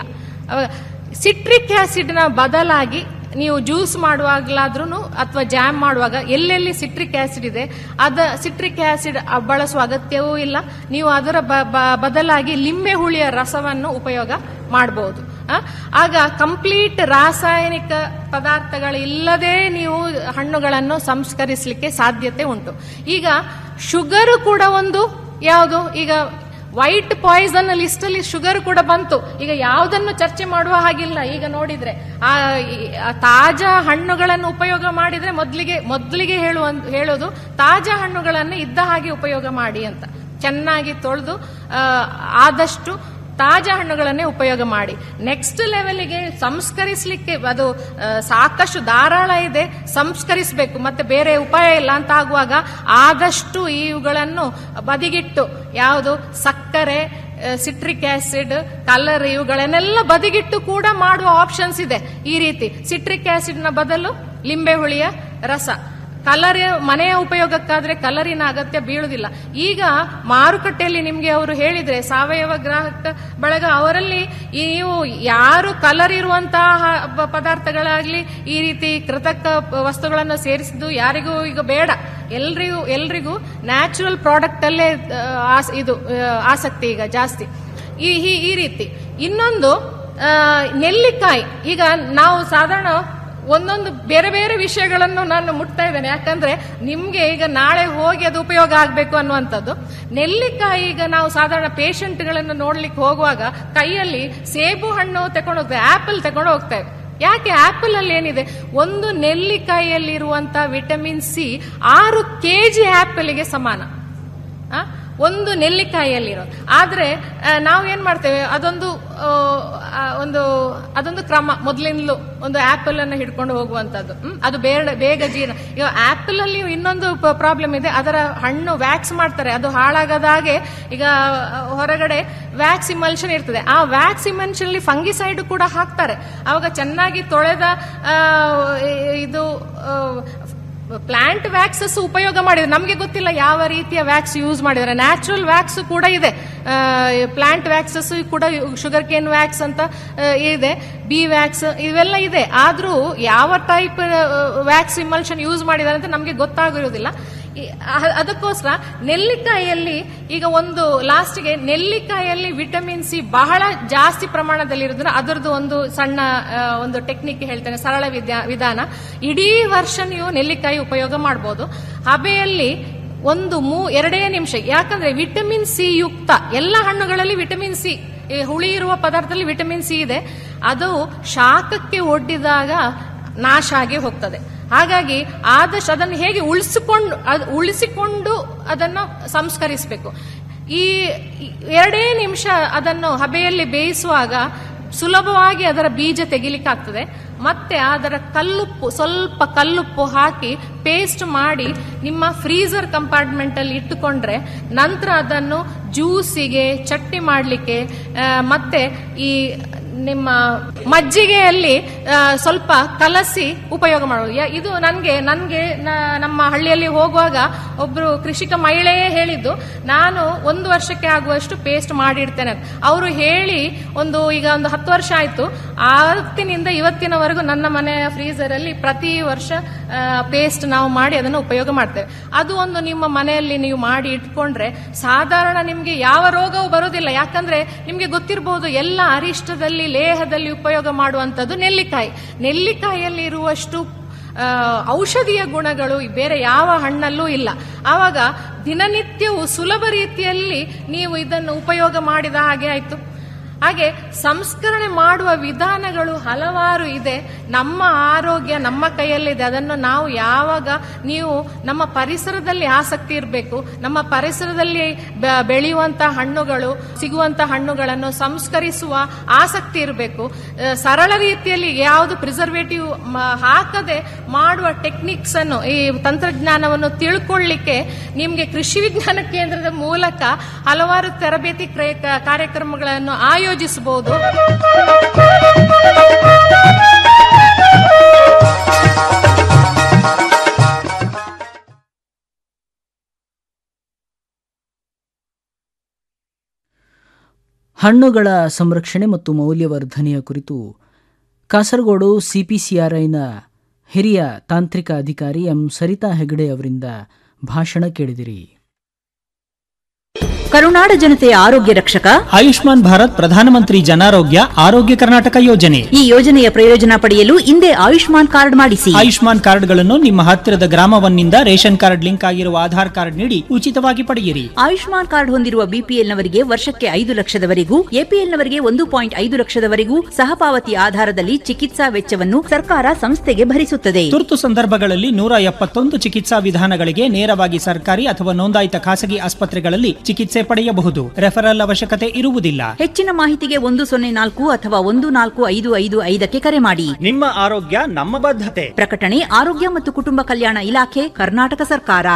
Speaker 15: ಸಿಟ್ರಿಕ್ ಆಸಿಡ್ನ ಬದಲಾಗಿ ನೀವು ಜ್ಯೂಸ್ ಮಾಡುವಾಗಲಾದ್ರೂ ಅಥವಾ ಜಾಮ್ ಮಾಡುವಾಗ ಎಲ್ಲೆಲ್ಲಿ ಸಿಟ್ರಿಕ್ ಆಸಿಡ್ ಇದೆ ಅದ ಸಿಟ್ರಿಕ್ ಆಸಿಡ್ ಬಳಸುವ ಅಗತ್ಯವೂ ಇಲ್ಲ ನೀವು ಅದರ ಬ- ಬ- ಬದಲಾಗಿ ಲಿಂಬೆ ಹುಳಿಯ ರಸವನ್ನು ಉಪಯೋಗ ಮಾಡಬಹುದು ಆಗ ಕಂಪ್ಲೀಟ್ ರಾಸಾಯನಿಕ ಪದಾರ್ಥಗಳು ಇಲ್ಲದೆ ನೀವು ಹಣ್ಣುಗಳನ್ನು ಸಂಸ್ಕರಿಸಲಿಕ್ಕೆ ಸಾಧ್ಯತೆ ಉಂಟು ಈಗ ಶುಗರ್ ಕೂಡ ಒಂದು ಯಾವುದು ಈಗ ವೈಟ್ ಪಾಯ್ಸನ್ ಲಿಸ್ಟ್ ಅಲ್ಲಿ ಶುಗರ್ ಕೂಡ ಬಂತು ಈಗ ಯಾವುದನ್ನು ಚರ್ಚೆ ಮಾಡುವ ಹಾಗಿಲ್ಲ ಈಗ ನೋಡಿದ್ರೆ ಆ ಈ- ಆ ತಾಜಾ ಹಣ್ಣುಗಳನ್ನು ಉಪಯೋಗ ಮಾಡಿದ್ರೆ ಮೊದಲಿಗೆ ಮೊದಲಿಗೆ ಹೇಳುವ ಹೇಳೋದು ತಾಜಾ ಹಣ್ಣುಗಳನ್ನು ಇದ್ದ ಹಾಗೆ ಉಪಯೋಗ ಮಾಡಿ ಅಂತ ಚೆನ್ನಾಗಿ ತೊಳೆದು ಆ, ಆದಷ್ಟು ತಾಜಾ ಹಣ್ಣುಗಳನ್ನೇ ಉಪಯೋಗ ಮಾಡಿ ನೆಕ್ಸ್ಟ್ ಲೆವೆಲ್ಗೆ ಸಂಸ್ಕರಿಸಲಿಕ್ಕೆ ಅದು ಆ, ಸಾಕಷ್ಟು ಧಾರಾಳ ಇದೆ ಸಂಸ್ಕರಿಸಬೇಕು ಮತ್ತೆ ಬೇರೆ ಉಪಾಯ ಇಲ್ಲ ಅಂತ ಆಗುವಾಗ ಆದಷ್ಟು ಇವುಗಳನ್ನು ಬದಿಗಿಟ್ಟು ಯಾವುದು ಸಕ್ಕರೆ ಸಿಟ್ರಿಕ್ ಆಸಿಡ್ ಕಲರ್ ಇವುಗಳನ್ನೆಲ್ಲ ಬದಿಗಿಟ್ಟು ಕೂಡ ಮಾಡುವ ಆಪ್ಷನ್ಸ್ ಇದೆ ಈ ರೀತಿ ಸಿಟ್ರಿಕ್ ಆಸಿಡ್ನ ಬದಲು ಲಿಂಬೆ ಹುಳಿಯ ರಸ ಕಲರ್ ಮನೆಯ ಉಪಯೋಗಕ್ಕಾದ್ರೆ ಕಲರಿನ ಅಗತ್ಯ ಬೀಳುವುದಿಲ್ಲ ಈಗ ಮಾರುಕಟ್ಟೆಯಲ್ಲಿ ನಿಮ್ಗೆ ಅವರು ಹೇಳಿದ್ರೆ ಸಾವಯವ ಗ್ರಾಹಕ ಬಳಗ ಅವರಲ್ಲಿ ಈ ನೀವು ಯಾರು ಕಲರ್ ಇರುವಂತಹ ಪ- ಪದಾರ್ಥಗಳಾಗ್ಲಿ ಈ ರೀತಿ ಕೃತಕ ಪ- ವಸ್ತುಗಳನ್ನು ಸೇರಿಸಿದ್ದು ಯಾರಿಗೂ ಈಗ ಬೇಡ ಎಲ್ರಿಗೂ ಎಲ್ರಿಗೂ ನ್ಯಾಚುರಲ್ ಪ್ರಾಡಕ್ಟ್ ಅಲ್ಲೇ ಆ, ಆಸ್- ಇದು ಆ, ಆಸಕ್ತಿ ಈಗ ಜಾಸ್ತಿ ಈ ಈ- ಈ ರೀತಿ ಇನ್ನೊಂದು ಆ, ನೆಲ್ಲಿಕಾಯಿ ಈಗ ನಾವು ಸಾಧಾರಣ ಒಂದೊಂದು ಬೇರೆ ಬೇರೆ ವಿಷಯಗಳನ್ನು ನಾನು ಮುಟ್ತಾ ಇದ್ದೇನೆ ಯಾಕಂದ್ರೆ ನಿಮ್ಗೆ ಈಗ ನಾಳೆ ಹೋಗಿ ಅದು ಉಪಯೋಗ ಆಗಬೇಕು ಅನ್ನುವಂಥದ್ದು ನೆಲ್ಲಿಕಾಯಿ ಈಗ ನಾವು ಸಾಧಾರಣ ಪೇಷಂಟ್ಗಳನ್ನು ನೋಡ್ಲಿಕ್ಕೆ ಹೋಗುವಾಗ ಕೈಯಲ್ಲಿ ಸೇಬು ಹಣ್ಣು ತಕೊಂಡು ಹೋಗ್ತೇವೆ ಆಪಲ್ ತಕೊಂಡು ಹೋಗ್ತೇವೆ ಯಾಕೆ ಆಪಲ್ ಅಲ್ಲಿ ಏನಿದೆ ಒಂದು ನೆಲ್ಲಿಕಾಯಿಯಲ್ಲಿರುವಂತ ವಿಟಮಿನ್ ಸಿ ಆರು ಕೆಜಿ ಆಪಲ್ಗೆ ಸಮಾನ ಆ? ಒಂದು ನೆಲ್ಲಿಕಾಯಿಯಲ್ಲಿರೋ ಆದ್ರೆ ಆ, ನಾವು ಏನ್ ಮಾಡ್ತೇವೆ ಅದೊಂದು ಆ, ಆ, ಒಂದು ಅದೊಂದು ಕ್ರಮ ಮೊದಲಿಂದಲೂ ಒಂದು ಆಪಲ್ ಅನ್ನು ಹಿಡ್ಕೊಂಡು ಹೋಗುವಂತದ್ದು ಹ್ಮ್? ಅದು ಬೇಡ ಬೇಗ ಜೀರ್ಣ ಈಗ ಆಪಲ್ ಅಲ್ಲಿ ಇನ್ನೊಂದು ಪ್ರಾಬ್ಲಮ್ ಇದೆ ಅದರ ಹಣ್ಣು ವ್ಯಾಕ್ಸ್ ಮಾಡ್ತಾರೆ ಅದು ಹಾಳಾಗದ ಹಾಗೆ ಈಗ ಆ, ಹೊರಗಡೆ ವ್ಯಾಕ್ಸ್ ಇಮಲ್ಷನ್ ಇರ್ತದೆ ಆ ವ್ಯಾಕ್ಸ್ ಇಮಲ್ಷನ್ ಅಲ್ಲಿ ಫಂಗಿಸೈಡ್ ಕೂಡ ಹಾಕ್ತಾರೆ ಅವಾಗ ಚೆನ್ನಾಗಿ ತೊಳೆದ ಆ, ಇದು ಆ, ಪ್ಲಾಂಟ್ ವ್ಯಾಕ್ಸಸ್ ಉಪಯೋಗ ಮಾಡಿದ್ರೆ ನಮಗೆ ಗೊತ್ತಿಲ್ಲ ಯಾವ ರೀತಿಯ ವ್ಯಾಕ್ಸ್ ಯೂಸ್ ಮಾಡಿದ್ದಾರೆ ನ್ಯಾಚುರಲ್ ವ್ಯಾಕ್ಸ್ ಕೂಡ ಇದೆ ಪ್ಲಾಂಟ್ ವ್ಯಾಕ್ಸಸ್ ಕೂಡ ಶುಗರ್ ಕೇನ್ ವ್ಯಾಕ್ಸ್ ಅಂತ ಆ, ಇದೆ ಬಿ ವ್ಯಾಕ್ಸ್ ಇವೆಲ್ಲ ಇದೆ ಆದ್ರೂ ಯಾವ ಟೈಪ್ ವ್ಯಾಕ್ಸ್ ಇಮಲ್ಷನ್ ಯೂಸ್ ಮಾಡಿದ್ದಾರೆ ಅಂತ ನಮಗೆ ಗೊತ್ತಾಗಿರೋದಿಲ್ಲ ಈ- ಅ- ಅದಕ್ಕೋಸ್ಕರ ನೆಲ್ಲಿಕಾಯಿಯಲ್ಲಿ ಈಗ ಒಂದು ಲಾಸ್ಟ್ಗೆ ನೆಲ್ಲಿಕಾಯಿಯಲ್ಲಿ ವಿಟಮಿನ್ ಸಿ ಬಹಳ ಜಾಸ್ತಿ ಪ್ರಮಾಣದಲ್ಲಿ ಇರೋದ್ರಿಂದ ಅದರದ್ದು ಒಂದು ಸಣ್ಣ ಆ, ಒಂದು ಟೆಕ್ನಿಕ್ ಹೇಳ್ತೇನೆ ಸರಳ ವಿದ್ಯಾ ವಿಧಾನ ಇಡೀ ವರ್ಷ ನೀವು ನೆಲ್ಲಿಕಾಯಿ ಉಪಯೋಗ ಮಾಡಬಹುದು ಹಬೆಯಲ್ಲಿ ಒಂದು ಮೂ ಎರಡೇ ನಿಮಿಷ ಯಾಕಂದ್ರೆ ವಿಟಮಿನ್ ಸಿ ಯುಕ್ತ ಎಲ್ಲ ಹಣ್ಣುಗಳಲ್ಲಿ ವಿಟಮಿನ್ ಸಿ ಈ ಹುಳಿ ಇರುವ ಪದಾರ್ಥದಲ್ಲಿ ವಿಟಮಿನ್ ಸಿ ಇದೆ ಅದು ಶಾಖಕ್ಕೆ ಒಡ್ಡಿದಾಗ ನಾಶ ಆಗಿ ಹೋಗ್ತದೆ ಹಾಗಾಗಿ ಆದಷ್ಟು ಅದನ್ನು ಹೇಗೆ ಉಳಿಸಿಕೊಂಡು ಅದು ಉಳಿಸಿಕೊಂಡು ಅದನ್ನು ಸಂಸ್ಕರಿಸಬೇಕು ಈ ಈ ಎರಡೇ ನಿಮಿಷ ಅದನ್ನು ಹಬೆಯಲ್ಲಿ ಬೇಯಿಸುವಾಗ ಸುಲಭವಾಗಿ ಅದರ ಬೀಜ ತೆಗಿಲಿಕ್ಕಾಗ್ತದೆ ಮತ್ತೆ ಅದರ ಕಲ್ಲುಪ್ಪು ಸ್ವಲ್ಪ ಕಲ್ಲುಪ್ಪು ಹಾಕಿ ಪೇಸ್ಟ್ ಮಾಡಿ ನಿಮ್ಮ ಫ್ರೀಸರ್ ಕಂಪಾರ್ಟ್ಮೆಂಟ್ ಅಲ್ಲಿ ಇಟ್ಟುಕೊಂಡ್ರೆ ನಂತರ ಅದನ್ನು ಜ್ಯೂಸಿಗೆ ಚಟ್ನಿ ಮಾಡಲಿಕ್ಕೆ ಮತ್ತೆ ಈ ನಿಮ್ಮ ಮಜ್ಜಿಗೆಯಲ್ಲಿ ಆ, ಸ್ವಲ್ಪ ಕಲಸಿ ಉಪಯೋಗ ಮಾಡೋದು ಯಾ- ಇದು ನನಗೆ ನನಗೆ ನಮ್ಮ ಹಳ್ಳಿಯಲ್ಲಿ ಹೋಗುವಾಗ ಒಬ್ರು ಕೃಷಿಕ ಮಹಿಳೆಯೇ ಹೇಳಿದ್ದು ನಾನು ಒಂದು ವರ್ಷಕ್ಕೆ ಆಗುವಷ್ಟು ಪೇಸ್ಟ್ ಮಾಡಿಡ್ತೇನೆ ಅಂತ. ಅವರು ಹೇಳಿ ಒಂದು ಈಗ ಒಂದು ಹತ್ತು ವರ್ಷ ಆಯ್ತು ಆವತ್ತಿನಿಂದ ಇವತ್ತಿನವರೆಗೂ ನನ್ನ ಮನೆಯ ಫ್ರೀಸರ್ ಅಲ್ಲಿ ಪ್ರತಿ ವರ್ಷ ಪೇಸ್ಟ್ ನಾವು ಮಾಡಿ ಅದನ್ನು ಉಪಯೋಗ ಮಾಡ್ತೇವೆ ಅದು ಒಂದು ನಿಮ್ಮ ಮನೆಯಲ್ಲಿ ನೀವು ಮಾಡಿ ಇಟ್ಕೊಂಡ್ರೆ ಸಾಧಾರಣ ನಿಮ್ಗೆ ಯಾವ ರೋಗವೂ ಬರೋದಿಲ್ಲ ಯಾಕಂದ್ರೆ ನಿಮ್ಗೆ ಗೊತ್ತಿರಬಹುದು ಎಲ್ಲ ಅರಿಷ್ಟದಲ್ಲಿ ಲೇಹದಲ್ಲಿ ಉಪಯೋಗ ಮಾಡುವಂತದ್ದು ನೆಲ್ಲಿಕಾಯಿ ನೆಲ್ಲಿಕಾಯಿಯಲ್ಲಿ ಇರುವಷ್ಟು ಆ, ಔಷಧೀಯ ಗುಣಗಳು ಬೇರೆ ಯಾವ ಹಣ್ಣಲ್ಲೂ ಇಲ್ಲ ಆವಾಗ ದಿನನಿತ್ಯವೂ ಸುಲಭ ರೀತಿಯಲ್ಲಿ ನೀವು ಇದನ್ನು ಉಪಯೋಗ ಮಾಡಿದ ಹಾಗೆ ಆಯ್ತು ಹಾಗೆ ಸಂಸ್ಕರಣೆ ಮಾಡುವ ವಿಧಾನಗಳು ಹಲವಾರು ಇದೆ ನಮ್ಮ ಆರೋಗ್ಯ ನಮ್ಮ ಕೈಯಲ್ಲಿದೆ ಅದನ್ನು ನಾವು ಯಾವಾಗ ನೀವು ನಮ್ಮ ಪರಿಸರದಲ್ಲಿ ಆಸಕ್ತಿ ಇರಬೇಕು ನಮ್ಮ ಪರಿಸರದಲ್ಲಿ ಬೆ- ಬೆಳೆಯುವಂತ ಹಣ್ಣುಗಳು ಸಿಗುವಂತ ಹಣ್ಣುಗಳನ್ನು ಸಂಸ್ಕರಿಸುವ ಆಸಕ್ತಿ ಇರಬೇಕು ಸರಳ ರೀತಿಯಲ್ಲಿ ಯಾವುದು ಪ್ರಿಸರ್ವೇಟಿವ್ ಹಾಕದೆ ಮಾಡುವ ಟೆಕ್ನಿಕ್ಸ್ ಅನ್ನು ಈ ತಂತ್ರಜ್ಞಾನವನ್ನು ತಿಳ್ಕೊಳ್ಳಿಕ್ಕೆ ನಿಮಗೆ ಕೃಷಿ ವಿಜ್ಞಾನ ಕೇಂದ್ರದ ಮೂಲಕ ಹಲವಾರು ತರಬೇತಿ ಕ್ರಯ- ಕಾರ್ಯಕ್ರಮಗಳನ್ನು ಆಯೋಜಿಸಬಹುದು
Speaker 1: ಹಣ್ಣುಗಳ ಸಂರಕ್ಷಣೆ ಮತ್ತು ಮೌಲ್ಯವರ್ಧನೆಯ ಕುರಿತು ಕಾಸರಗೋಡು ಸಿಪಿಸಿಆರ್ಐನ ಹಿರಿಯ ತಾಂತ್ರಿಕ ಅಧಿಕಾರಿ ಎಂ ಸರಿತಾ ಹೆಗಡೆ ಅವರಿಂದ ಭಾಷಣ ಕೇಳಿದಿರಿ
Speaker 4: ಕರುನಾಡ ಜನತೆಯ ಆರೋಗ್ಯ ರಕ್ಷಕ
Speaker 12: ಆಯುಷ್ಮಾನ್ ಭಾರತ್ ಪ್ರಧಾನಮಂತ್ರಿ ಜನಾರೋಗ್ಯ ಆರೋಗ್ಯ ಕರ್ನಾಟಕ ಯೋಜನೆ
Speaker 4: ಈ ಯೋಜನೆಯ ಪ್ರಯೋಜನ ಪಡೆಯಲು ಹಿಂದೆ ಆಯುಷ್ಮಾನ್ ಕಾರ್ಡ್ ಮಾಡಿಸಿ
Speaker 12: ಆಯುಷ್ಮಾನ್ ಕಾರ್ಡ್ಗಳನ್ನು ನಿಮ್ಮ ಹತ್ತಿರದ ಗ್ರಾಮವನ್ನಿಂದ ರೇಷನ್ ಕಾರ್ಡ್ ಲಿಂಕ್ ಆಗಿರುವ ಆಧಾರ್ ಕಾರ್ಡ್ ನೀಡಿ ಉಚಿತವಾಗಿ ಪಡೆಯಿರಿ
Speaker 4: ಆಯುಷ್ಮಾನ್ ಕಾರ್ಡ್ ಹೊಂದಿರುವ ಬಿಪಿಎಲ್ನವರಿಗೆ ವರ್ಷಕ್ಕೆ ಐದು ಲಕ್ಷದವರೆಗೂ ಎಪಿಎಲ್ನವರಿಗೆ ಒಂದು ಪಾಯಿಂಟ್ ಐದು ಲಕ್ಷದವರೆಗೂ ಸಹಪಾವತಿ ಆಧಾರದಲ್ಲಿ ಚಿಕಿತ್ಸಾ ವೆಚ್ಚವನ್ನು ಸರ್ಕಾರ ಸಂಸ್ಥೆಗೆ ಭರಿಸುತ್ತದೆ
Speaker 12: ತುರ್ತು ಸಂದರ್ಭಗಳಲ್ಲಿ ನೂರ ಎಪ್ಪತ್ತೊಂದು ಚಿಕಿತ್ಸಾ ವಿಧಾನಗಳಿಗೆ ನೇರವಾಗಿ ಸರ್ಕಾರಿ ಅಥವಾ ನೋಂದಾಯಿತ ಖಾಸಗಿ ಆಸ್ಪತ್ರೆಗಳಲ್ಲಿ ಚಿಕಿತ್ಸೆ ಪಡೆಯಬಹುದು ರೆಫರಲ್ ಅವಶ್ಯಕತೆ ಇರುವುದಿಲ್ಲ
Speaker 4: ಹೆಚ್ಚಿನ ಮಾಹಿತಿಗೆ ಒಂದು ಸೊನ್ನೆ ನಾಲ್ಕು ಅಥವಾ ಒಂದು ನಾಲ್ಕು ಐದು ಐದು ಐದಕ್ಕೆ ಕರೆ ಮಾಡಿ
Speaker 12: ನಿಮ್ಮ ಆರೋಗ್ಯ ನಮ್ಮ ಬದ್ಧತೆ
Speaker 4: ಪ್ರಕಟಣೆ ಆರೋಗ್ಯ ಮತ್ತು ಕುಟುಂಬ ಕಲ್ಯಾಣ ಇಲಾಖೆ ಕರ್ನಾಟಕ ಸರ್ಕಾರ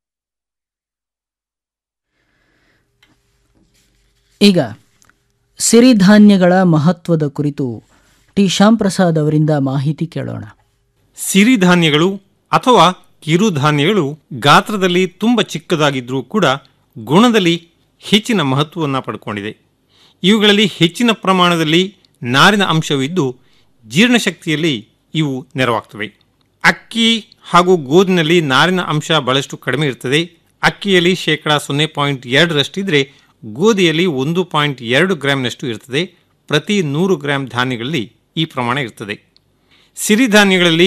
Speaker 1: ಈಗ ಸಿರಿಧಾನ್ಯಗಳ ಮಹತ್ವದ ಕುರಿತು ಟಿ ಶ್ಯಾಮ್ ಪ್ರಸಾದ್ ಅವರಿಂದ ಮಾಹಿತಿ ಕೇಳೋಣ
Speaker 13: ಸಿರಿಧಾನ್ಯಗಳು ಅಥವಾ ಕಿರುಧಾನ್ಯಗಳು ಗಾತ್ರದಲ್ಲಿ ತುಂಬ ಚಿಕ್ಕದಾಗಿದ್ರೂ ಕೂಡ ಗುಣದಲ್ಲಿ ಹೆಚ್ಚಿನ ಮಹತ್ವವನ್ನು ಪಡ್ಕೊಂಡಿದೆ ಇವುಗಳಲ್ಲಿ ಹೆಚ್ಚಿನ ಪ್ರಮಾಣದಲ್ಲಿ ನಾರಿನ ಅಂಶವಿದ್ದು ಜೀರ್ಣಶಕ್ತಿಯಲ್ಲಿ ಇವು ನೆರವಾಗ್ತವೆ ಅಕ್ಕಿ ಹಾಗೂ ಗೋಧಿನಲ್ಲಿ ನಾರಿನ ಅಂಶ ಬಹಳಷ್ಟು ಕಡಿಮೆ ಇರ್ತದೆ ಅಕ್ಕಿಯಲ್ಲಿ ಶೇಕಡ ಸೊನ್ನೆ ಪಾಯಿಂಟ್ ಎರಡರಷ್ಟಿದ್ರೆ ಗೋಧಿಯಲ್ಲಿ ಒಂದು ಪಾಯಿಂಟ್ ಎರಡು ಗ್ರಾಮ್ನಷ್ಟು ಇರ್ತದೆ ಪ್ರತಿ ನೂರು ಗ್ರಾಂ ಧಾನ್ಯಗಳಲ್ಲಿ ಈ ಪ್ರಮಾಣ ಇರ್ತದೆ ಸಿರಿಧಾನ್ಯಗಳಲ್ಲಿ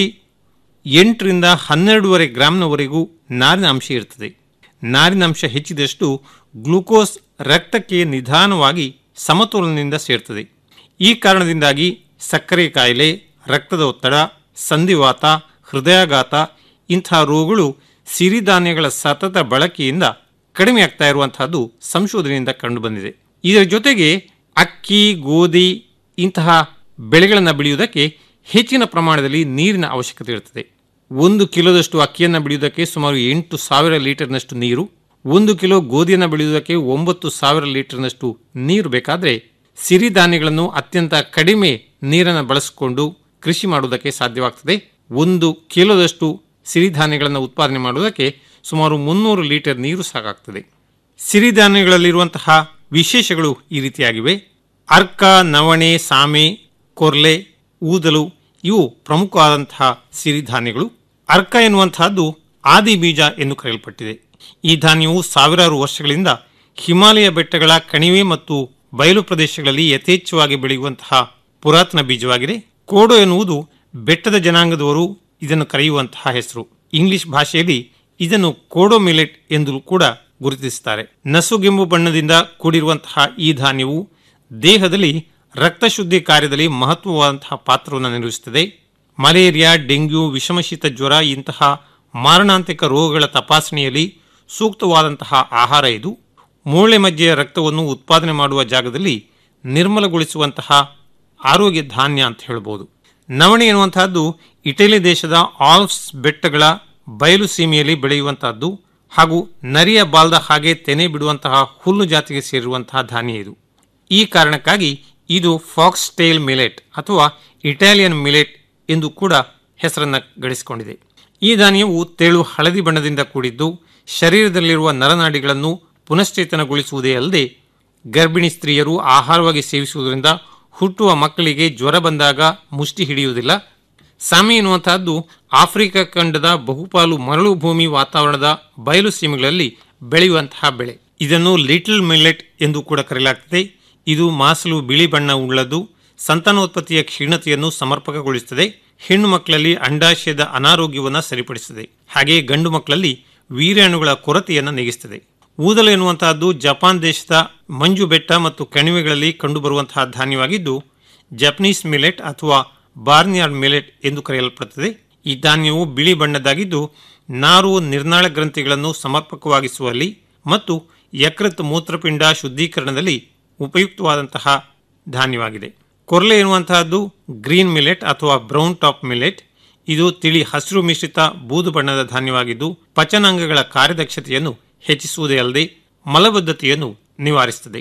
Speaker 13: ಎಂಟರಿಂದ ಹನ್ನೆರಡೂವರೆ ಗ್ರಾಂನವರೆಗೂ ನಾರಿನ ಅಂಶ ಇರ್ತದೆ ನಾರಿನ ಅಂಶ ಹೆಚ್ಚಿದಷ್ಟು ಗ್ಲೂಕೋಸ್ ರಕ್ತಕ್ಕೆ ನಿಧಾನವಾಗಿ ಸಮತೋಲನದಿಂದ ಸೇರ್ತದೆ ಈ ಕಾರಣದಿಂದಾಗಿ ಸಕ್ಕರೆ ಕಾಯಿಲೆ ರಕ್ತದ ಒತ್ತಡ ಸಂಧಿವಾತ ಹೃದಯಾಘಾತ ಇಂಥ ರೋಗಗಳು ಸಿರಿಧಾನ್ಯಗಳ ಸತತ ಬಳಕೆಯಿಂದ ಕಡಿಮೆ ಆಗ್ತಾ ಇರುವಂತಹದ್ದು ಸಂಶೋಧನೆಯಿಂದ ಕಂಡುಬಂದಿದೆ ಇದರ ಜೊತೆಗೆ ಅಕ್ಕಿ ಗೋಧಿ ಇಂತಹ ಬೆಳೆಗಳನ್ನು ಬೆಳೆಯುವುದಕ್ಕೆ ಹೆಚ್ಚಿನ ಪ್ರಮಾಣದಲ್ಲಿ ನೀರಿನ ಅವಶ್ಯಕತೆ ಇರುತ್ತದೆ ಒಂದು ಕಿಲೋದಷ್ಟು ಅಕ್ಕಿಯನ್ನು ಬೆಳೆಯುವುದಕ್ಕೆ ಸುಮಾರು ಎಂಟು ಸಾವಿರ ಲೀಟರ್ನಷ್ಟು ನೀರು ಒಂದು ಕಿಲೋ ಗೋಧಿಯನ್ನು ಬೆಳೆಯುವುದಕ್ಕೆ ಒಂಬತ್ತು ಸಾವಿರ ಲೀಟರ್ನಷ್ಟು ನೀರು ಬೇಕಾದರೆ ಸಿರಿಧಾನ್ಯಗಳನ್ನು ಅತ್ಯಂತ ಕಡಿಮೆ ನೀರನ್ನು ಬಳಸಿಕೊಂಡು ಕೃಷಿ ಮಾಡುವುದಕ್ಕೆ ಸಾಧ್ಯವಾಗ್ತದೆ ಒಂದು ಕಿಲೋದಷ್ಟು ಸಿರಿಧಾನ್ಯಗಳನ್ನು ಉತ್ಪಾದನೆ ಮಾಡುವುದಕ್ಕೆ ಸುಮಾರು ಮುನ್ನೂರು ಲೀಟರ್ ನೀರು ಸಾಕಾಗ್ತದೆ ಸಿರಿಧಾನ್ಯಗಳಲ್ಲಿರುವಂತಹ ವಿಶೇಷಗಳು ಈ ರೀತಿಯಾಗಿವೆ ಅರ್ಕ ನವಣೆ ಸಾಮೆ ಕೊರ್ಲೆ ಊದಲು ಇವು ಪ್ರಮುಖವಾದಂತಹ ಸಿರಿಧಾನ್ಯಗಳು ಅರ್ಕ ಎನ್ನುವಂತಹದ್ದು ಆದಿ ಬೀಜ ಎಂದು ಕರೆಯಲ್ಪಟ್ಟಿದೆ ಈ ಧಾನ್ಯವು ಸಾವಿರಾರು ವರ್ಷಗಳಿಂದ ಹಿಮಾಲಯ ಬೆಟ್ಟಗಳ ಕಣಿವೆ ಮತ್ತು ಬಯಲು ಪ್ರದೇಶಗಳಲ್ಲಿ ಯಥೇಚ್ಛವಾಗಿ ಬೆಳೆಯುವಂತಹ ಪುರಾತನ ಬೀಜವಾಗಿದೆ ಕೋಡೋ ಎನ್ನುವುದು ಬೆಟ್ಟದ ಜನಾಂಗದವರು ಇದನ್ನು ಕರೆಯುವಂತಹ ಹೆಸರು ಇಂಗ್ಲಿಷ್ ಭಾಷೆಯಲ್ಲಿ ಇದನ್ನು ಕೋಡೋ ಮಿಲೆಟ್ ಎಂದು ಕೂಡ ಗುರುತಿಸುತ್ತಾರೆ ನಸುಗೆಂಬು ಬಣ್ಣದಿಂದ ಕೂಡಿರುವಂತಹ ಈ ಧಾನ್ಯವು ದೇಹದಲ್ಲಿ ರಕ್ತ ಶುದ್ಧಿ ಕಾರ್ಯದಲ್ಲಿ ಮಹತ್ವವಾದಂತಹ ಪಾತ್ರವನ್ನು ನಿರ್ವಹಿಸುತ್ತದೆ ಮಲೇರಿಯಾ ಡೆಂಗ್ಯೂ ವಿಷಮಶೀತ ಜ್ವರ ಇಂತಹ ಮಾರಣಾಂತಿಕ ರೋಗಗಳ ತಪಾಸಣೆಯಲ್ಲಿ ಸೂಕ್ತವಾದಂತಹ ಆಹಾರ ಇದು ಮೂಳೆ ಮಜ್ಜೆಯ ರಕ್ತವನ್ನು ಉತ್ಪಾದನೆ ಮಾಡುವ ಜಾಗದಲ್ಲಿ ನಿರ್ಮಲಗೊಳಿಸುವಂತಹ ಆರೋಗ್ಯ ಧಾನ್ಯ ಅಂತ ಹೇಳ್ಬೋದು ನವಣೆ ಎನ್ನುವಂತಹದ್ದು ಇಟಲಿ ದೇಶದ ಆಲ್ಪ್ಸ್ ಬೆಟ್ಟಗಳ ಬಯಲು ಸೀಮೆಯಲ್ಲಿ ಬೆಳೆಯುವಂತಹದ್ದು ಹಾಗೂ ನರಿಯ ಬಾಲ್ದ ಹಾಗೆ ತೆನೆ ಬಿಡುವಂತಹ ಹುಲ್ಲು ಜಾತಿಗೆ ಸೇರಿರುವಂತಹ ಧಾನ್ಯ ಇದು ಈ ಕಾರಣಕ್ಕಾಗಿ ಇದು ಫಾಕ್ಸ್ ಟೇಲ್ ಮಿಲೆಟ್ ಅಥವಾ ಇಟಾಲಿಯನ್ ಮಿಲೆಟ್ ಎಂದು ಕೂಡ ಹೆಸರನ್ನು ಗಳಿಸಿಕೊಂಡಿದೆ ಈ ಧಾನ್ಯವು ತೆಳು ಹಳದಿ ಬಣ್ಣದಿಂದ ಕೂಡಿದ್ದು ಶರೀರದಲ್ಲಿರುವ ನರನಾಡಿಗಳನ್ನು ಪುನಶ್ಚೇತನಗೊಳಿಸುವುದೇ ಅಲ್ಲದೆ ಗರ್ಭಿಣಿ ಸ್ತ್ರೀಯರು ಆಹಾರವಾಗಿ ಸೇವಿಸುವುದರಿಂದ ಹುಟ್ಟುವ ಮಕ್ಕಳಿಗೆ ಜ್ವರ ಬಂದಾಗ ಮುಷ್ಟಿ ಹಿಡಿಯುವುದಿಲ್ಲ ಸಾಮಿ ಎನ್ನುವಂತಹದ್ದು ಆಫ್ರಿಕಾ ಖಂಡದ ಬಹುಪಾಲು ಮರಳು ಭೂಮಿ ವಾತಾವರಣದ ಬಯಲು ಸೀಮೆಗಳಲ್ಲಿ ಬೆಳೆಯುವಂತಹ ಬೆಳೆ ಇದನ್ನು ಲಿಟಲ್ ಮಿಲ್ಲೆಟ್ ಎಂದು ಕೂಡ ಕರೆಯಲಾಗ್ತದೆ ಇದು ಮಾಸಲು ಬಿಳಿ ಬಣ್ಣ ಉಳ್ಳದ್ದು ಸಂತಾನೋತ್ಪತ್ತಿಯ ಕ್ಷೀಣತೆಯನ್ನು ಸಮರ್ಪಕಗೊಳಿಸುತ್ತದೆ ಹೆಣ್ಣು ಮಕ್ಕಳಲ್ಲಿ ಅಂಡಾಶಯದ ಅನಾರೋಗ್ಯವನ್ನು ಸರಿಪಡಿಸುತ್ತದೆ ಹಾಗೆಯೇ ಗಂಡು ಮಕ್ಕಳಲ್ಲಿ ವೀರ್ಯಾಣುಗಳ ಕೊರತೆಯನ್ನು ನೀಗಿಸುತ್ತದೆ ಊದಲು ಎನ್ನುವಂತಹದ್ದು ಜಪಾನ್ ದೇಶದ ಮಂಜು ಬೆಟ್ಟ ಮತ್ತು ಕಣಿವೆಗಳಲ್ಲಿ ಕಂಡುಬರುವಂತಹ ಧಾನ್ಯವಾಗಿದ್ದು ಜಪನೀಸ್ ಮಿಲೆಟ್ ಅಥವಾ ಬಾರ್ನಿಯಾರ್ಡ್ ಮಿಲೆಟ್ ಎಂದು ಕರೆಯಲ್ಪಡುತ್ತದೆ ಈ ಧಾನ್ಯವು ಬಿಳಿ ಬಣ್ಣದ್ದಾಗಿದ್ದು ನಾರು ನಿರ್ನಾಳ ಗ್ರಂಥಿಗಳನ್ನು ಸಮರ್ಪಕವಾಗಿಸುವಲ್ಲಿ ಮತ್ತು ಯಕೃತ್ ಮೂತ್ರಪಿಂಡ ಶುದ್ಧೀಕರಣದಲ್ಲಿ ಉಪಯುಕ್ತವಾದಂತಹ ಧಾನ್ಯವಾಗಿದೆ ಕೊರ್ಲೆ ಎನ್ನುವಂತಹದ್ದು ಗ್ರೀನ್ ಮಿಲೆಟ್ ಅಥವಾ ಬ್ರೌನ್ ಟಾಪ್ ಮಿಲೆಟ್ ಇದು ತಿಳಿ ಹಸಿರು ಮಿಶ್ರಿತ ಬೂದು ಬಣ್ಣದ ಧಾನ್ಯವಾಗಿದ್ದು ಪಚನಾಂಗಗಳ ಕಾರ್ಯದಕ್ಷತೆಯನ್ನು ಹೆಚ್ಚಿಸುವುದೇ ಅಲ್ಲದೆ ಮಲಬದ್ಧತೆಯನ್ನು ನಿವಾರಿಸುತ್ತದೆ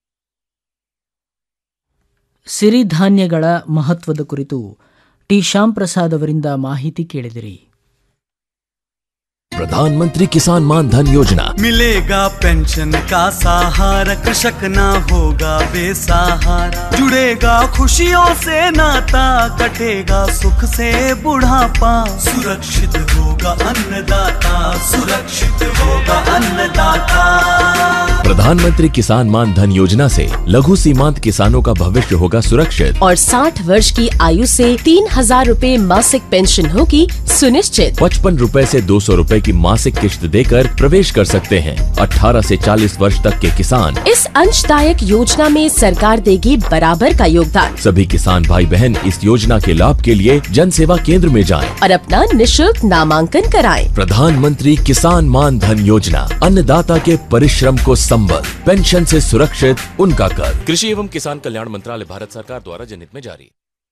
Speaker 1: ಸಿರಿಧಾನ್ಯಗಳ ಮಹತ್ವದ ಕುರಿತು ಟಿ ಶ್ಯಾಮ್ ಪ್ರಸಾದ್ ಅವರಿಂದ ಮಾಹಿತಿ ಕೇಳಿದಿರಿ
Speaker 16: प्रधानमंत्री किसान मान धन योजना
Speaker 17: मिलेगा पेंशन का सहारा कृषक ना होगा बेसहारा जुड़ेगा खुशियों से नाता कटेगा सुख से बुढ़ापा सुरक्षित होगा अन्नदाता सुरक्षित होगा अन्नदाता
Speaker 16: प्रधानमंत्री किसान मान धन योजना से लघु सीमांत किसानों का भविष्य होगा सुरक्षित
Speaker 18: और 60 वर्ष की आयु से तीन हजार रूपए मासिक पेंशन होगी सुनिश्चित
Speaker 16: पचपन रूपए से दो सौ रूपए की मासिक किश्त देकर प्रवेश कर सकते हैं 18 से 40 वर्ष तक के किसान
Speaker 18: इस अंशदायक योजना में सरकार देगी बराबर का योगदान
Speaker 16: सभी किसान भाई बहन इस योजना के लाभ के लिए जन सेवा केंद्र में जाएं।
Speaker 18: और अपना निशुल्क नामांकन कराएं।
Speaker 16: प्रधानमंत्री किसान मान धन योजना अन्नदाता के परिश्रम को संबल पेंशन से सुरक्षित उनका कर कृषि एवं किसान कल्याण मंत्रालय भारत सरकार द्वारा जनहित में जारी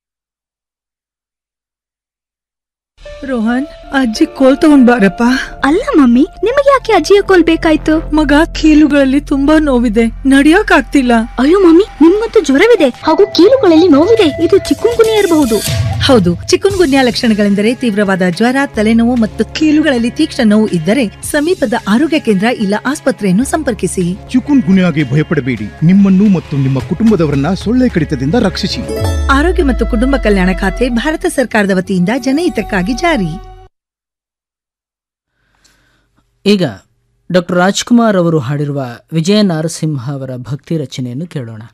Speaker 9: ರೋಹನ್ ಅಜ್ಜಿ ಕೋಲ್ ತಗೊಂಡ್ ಬಾರಪ್ಪ
Speaker 10: ಅಲ್ಲ ಮಮ್ಮಿ ನಿಮಗೆ ಯಾಕೆ ಅಜ್ಜಿಯ ಕೋಲ್ ಬೇಕಾಯ್ತು
Speaker 9: ಮಗ ಕೀಲುಗಳಲ್ಲಿ ತುಂಬಾ ನೋವಿದೆ ನಡಿಯಕ್ ಆಗ್ತಿಲ್ಲ
Speaker 10: ಅಯ್ಯೋ ಮಮ್ಮಿ ನಿಮ್ಗಂತೂ ಜ್ವರವಿದೆ ಹಾಗೂ ಕೀಲುಗಳಲ್ಲಿ ನೋವಿದೆ ಇದು ಚಿಕ್ಕುಂಗುನಿ ಇರಬಹುದು
Speaker 9: ಹೌದು ಚಿಕುನ್ ಗುನ್ಯಾ ಲಕ್ಷಣಗಳೆಂದರೆ ತೀವ್ರವಾದ ಜ್ವರ ತಲೆನೋವು ಮತ್ತು ಕೀಲುಗಳಲ್ಲಿ ತೀಕ್ಷ್ಣ ನೋವು ಇದ್ದರೆ ಸಮೀಪದ ಆರೋಗ್ಯ ಕೇಂದ್ರ ಇಲ್ಲ ಆಸ್ಪತ್ರೆಯನ್ನು ಸಂಪರ್ಕಿಸಿ
Speaker 19: ಚಿಕುನ್ ಗುನ್ಯಾಗೆ ಭಯಪಡಬೇಡಿ ನಿಮ್ಮನ್ನು ಮತ್ತು ನಿಮ್ಮ ಕುಟುಂಬದವರನ್ನ ಸೊಳ್ಳೆ ಕಡಿತದಿಂದ ರಕ್ಷಿಸಿ
Speaker 9: ಆರೋಗ್ಯ ಮತ್ತು ಕುಟುಂಬ ಕಲ್ಯಾಣ ಖಾತೆ ಭಾರತ ಸರ್ಕಾರದ ವತಿಯಿಂದ ಜನಹಿತಕ್ಕಾಗಿ ಜಾರಿ
Speaker 1: ಈಗ ಡಾಕ್ಟರ್ ರಾಜ್ಕುಮಾರ್ ಅವರು ಹಾಡಿರುವ ವಿಜಯ ನಾರಸಿಂಹ ಅವರ ಭಕ್ತಿ ರಚನೆಯನ್ನು ಕೇಳೋಣ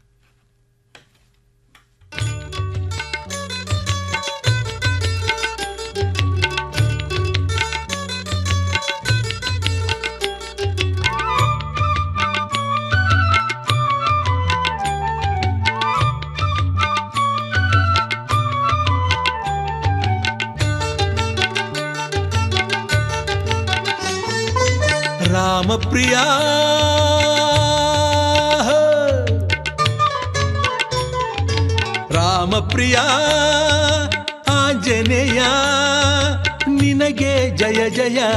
Speaker 20: ರಾಮಪ್ರಿಯ ರಾಮಪ್ರಿಯ ಆಂಜನೇಯ ನಿನಗೆ ಜಯ ಜಯ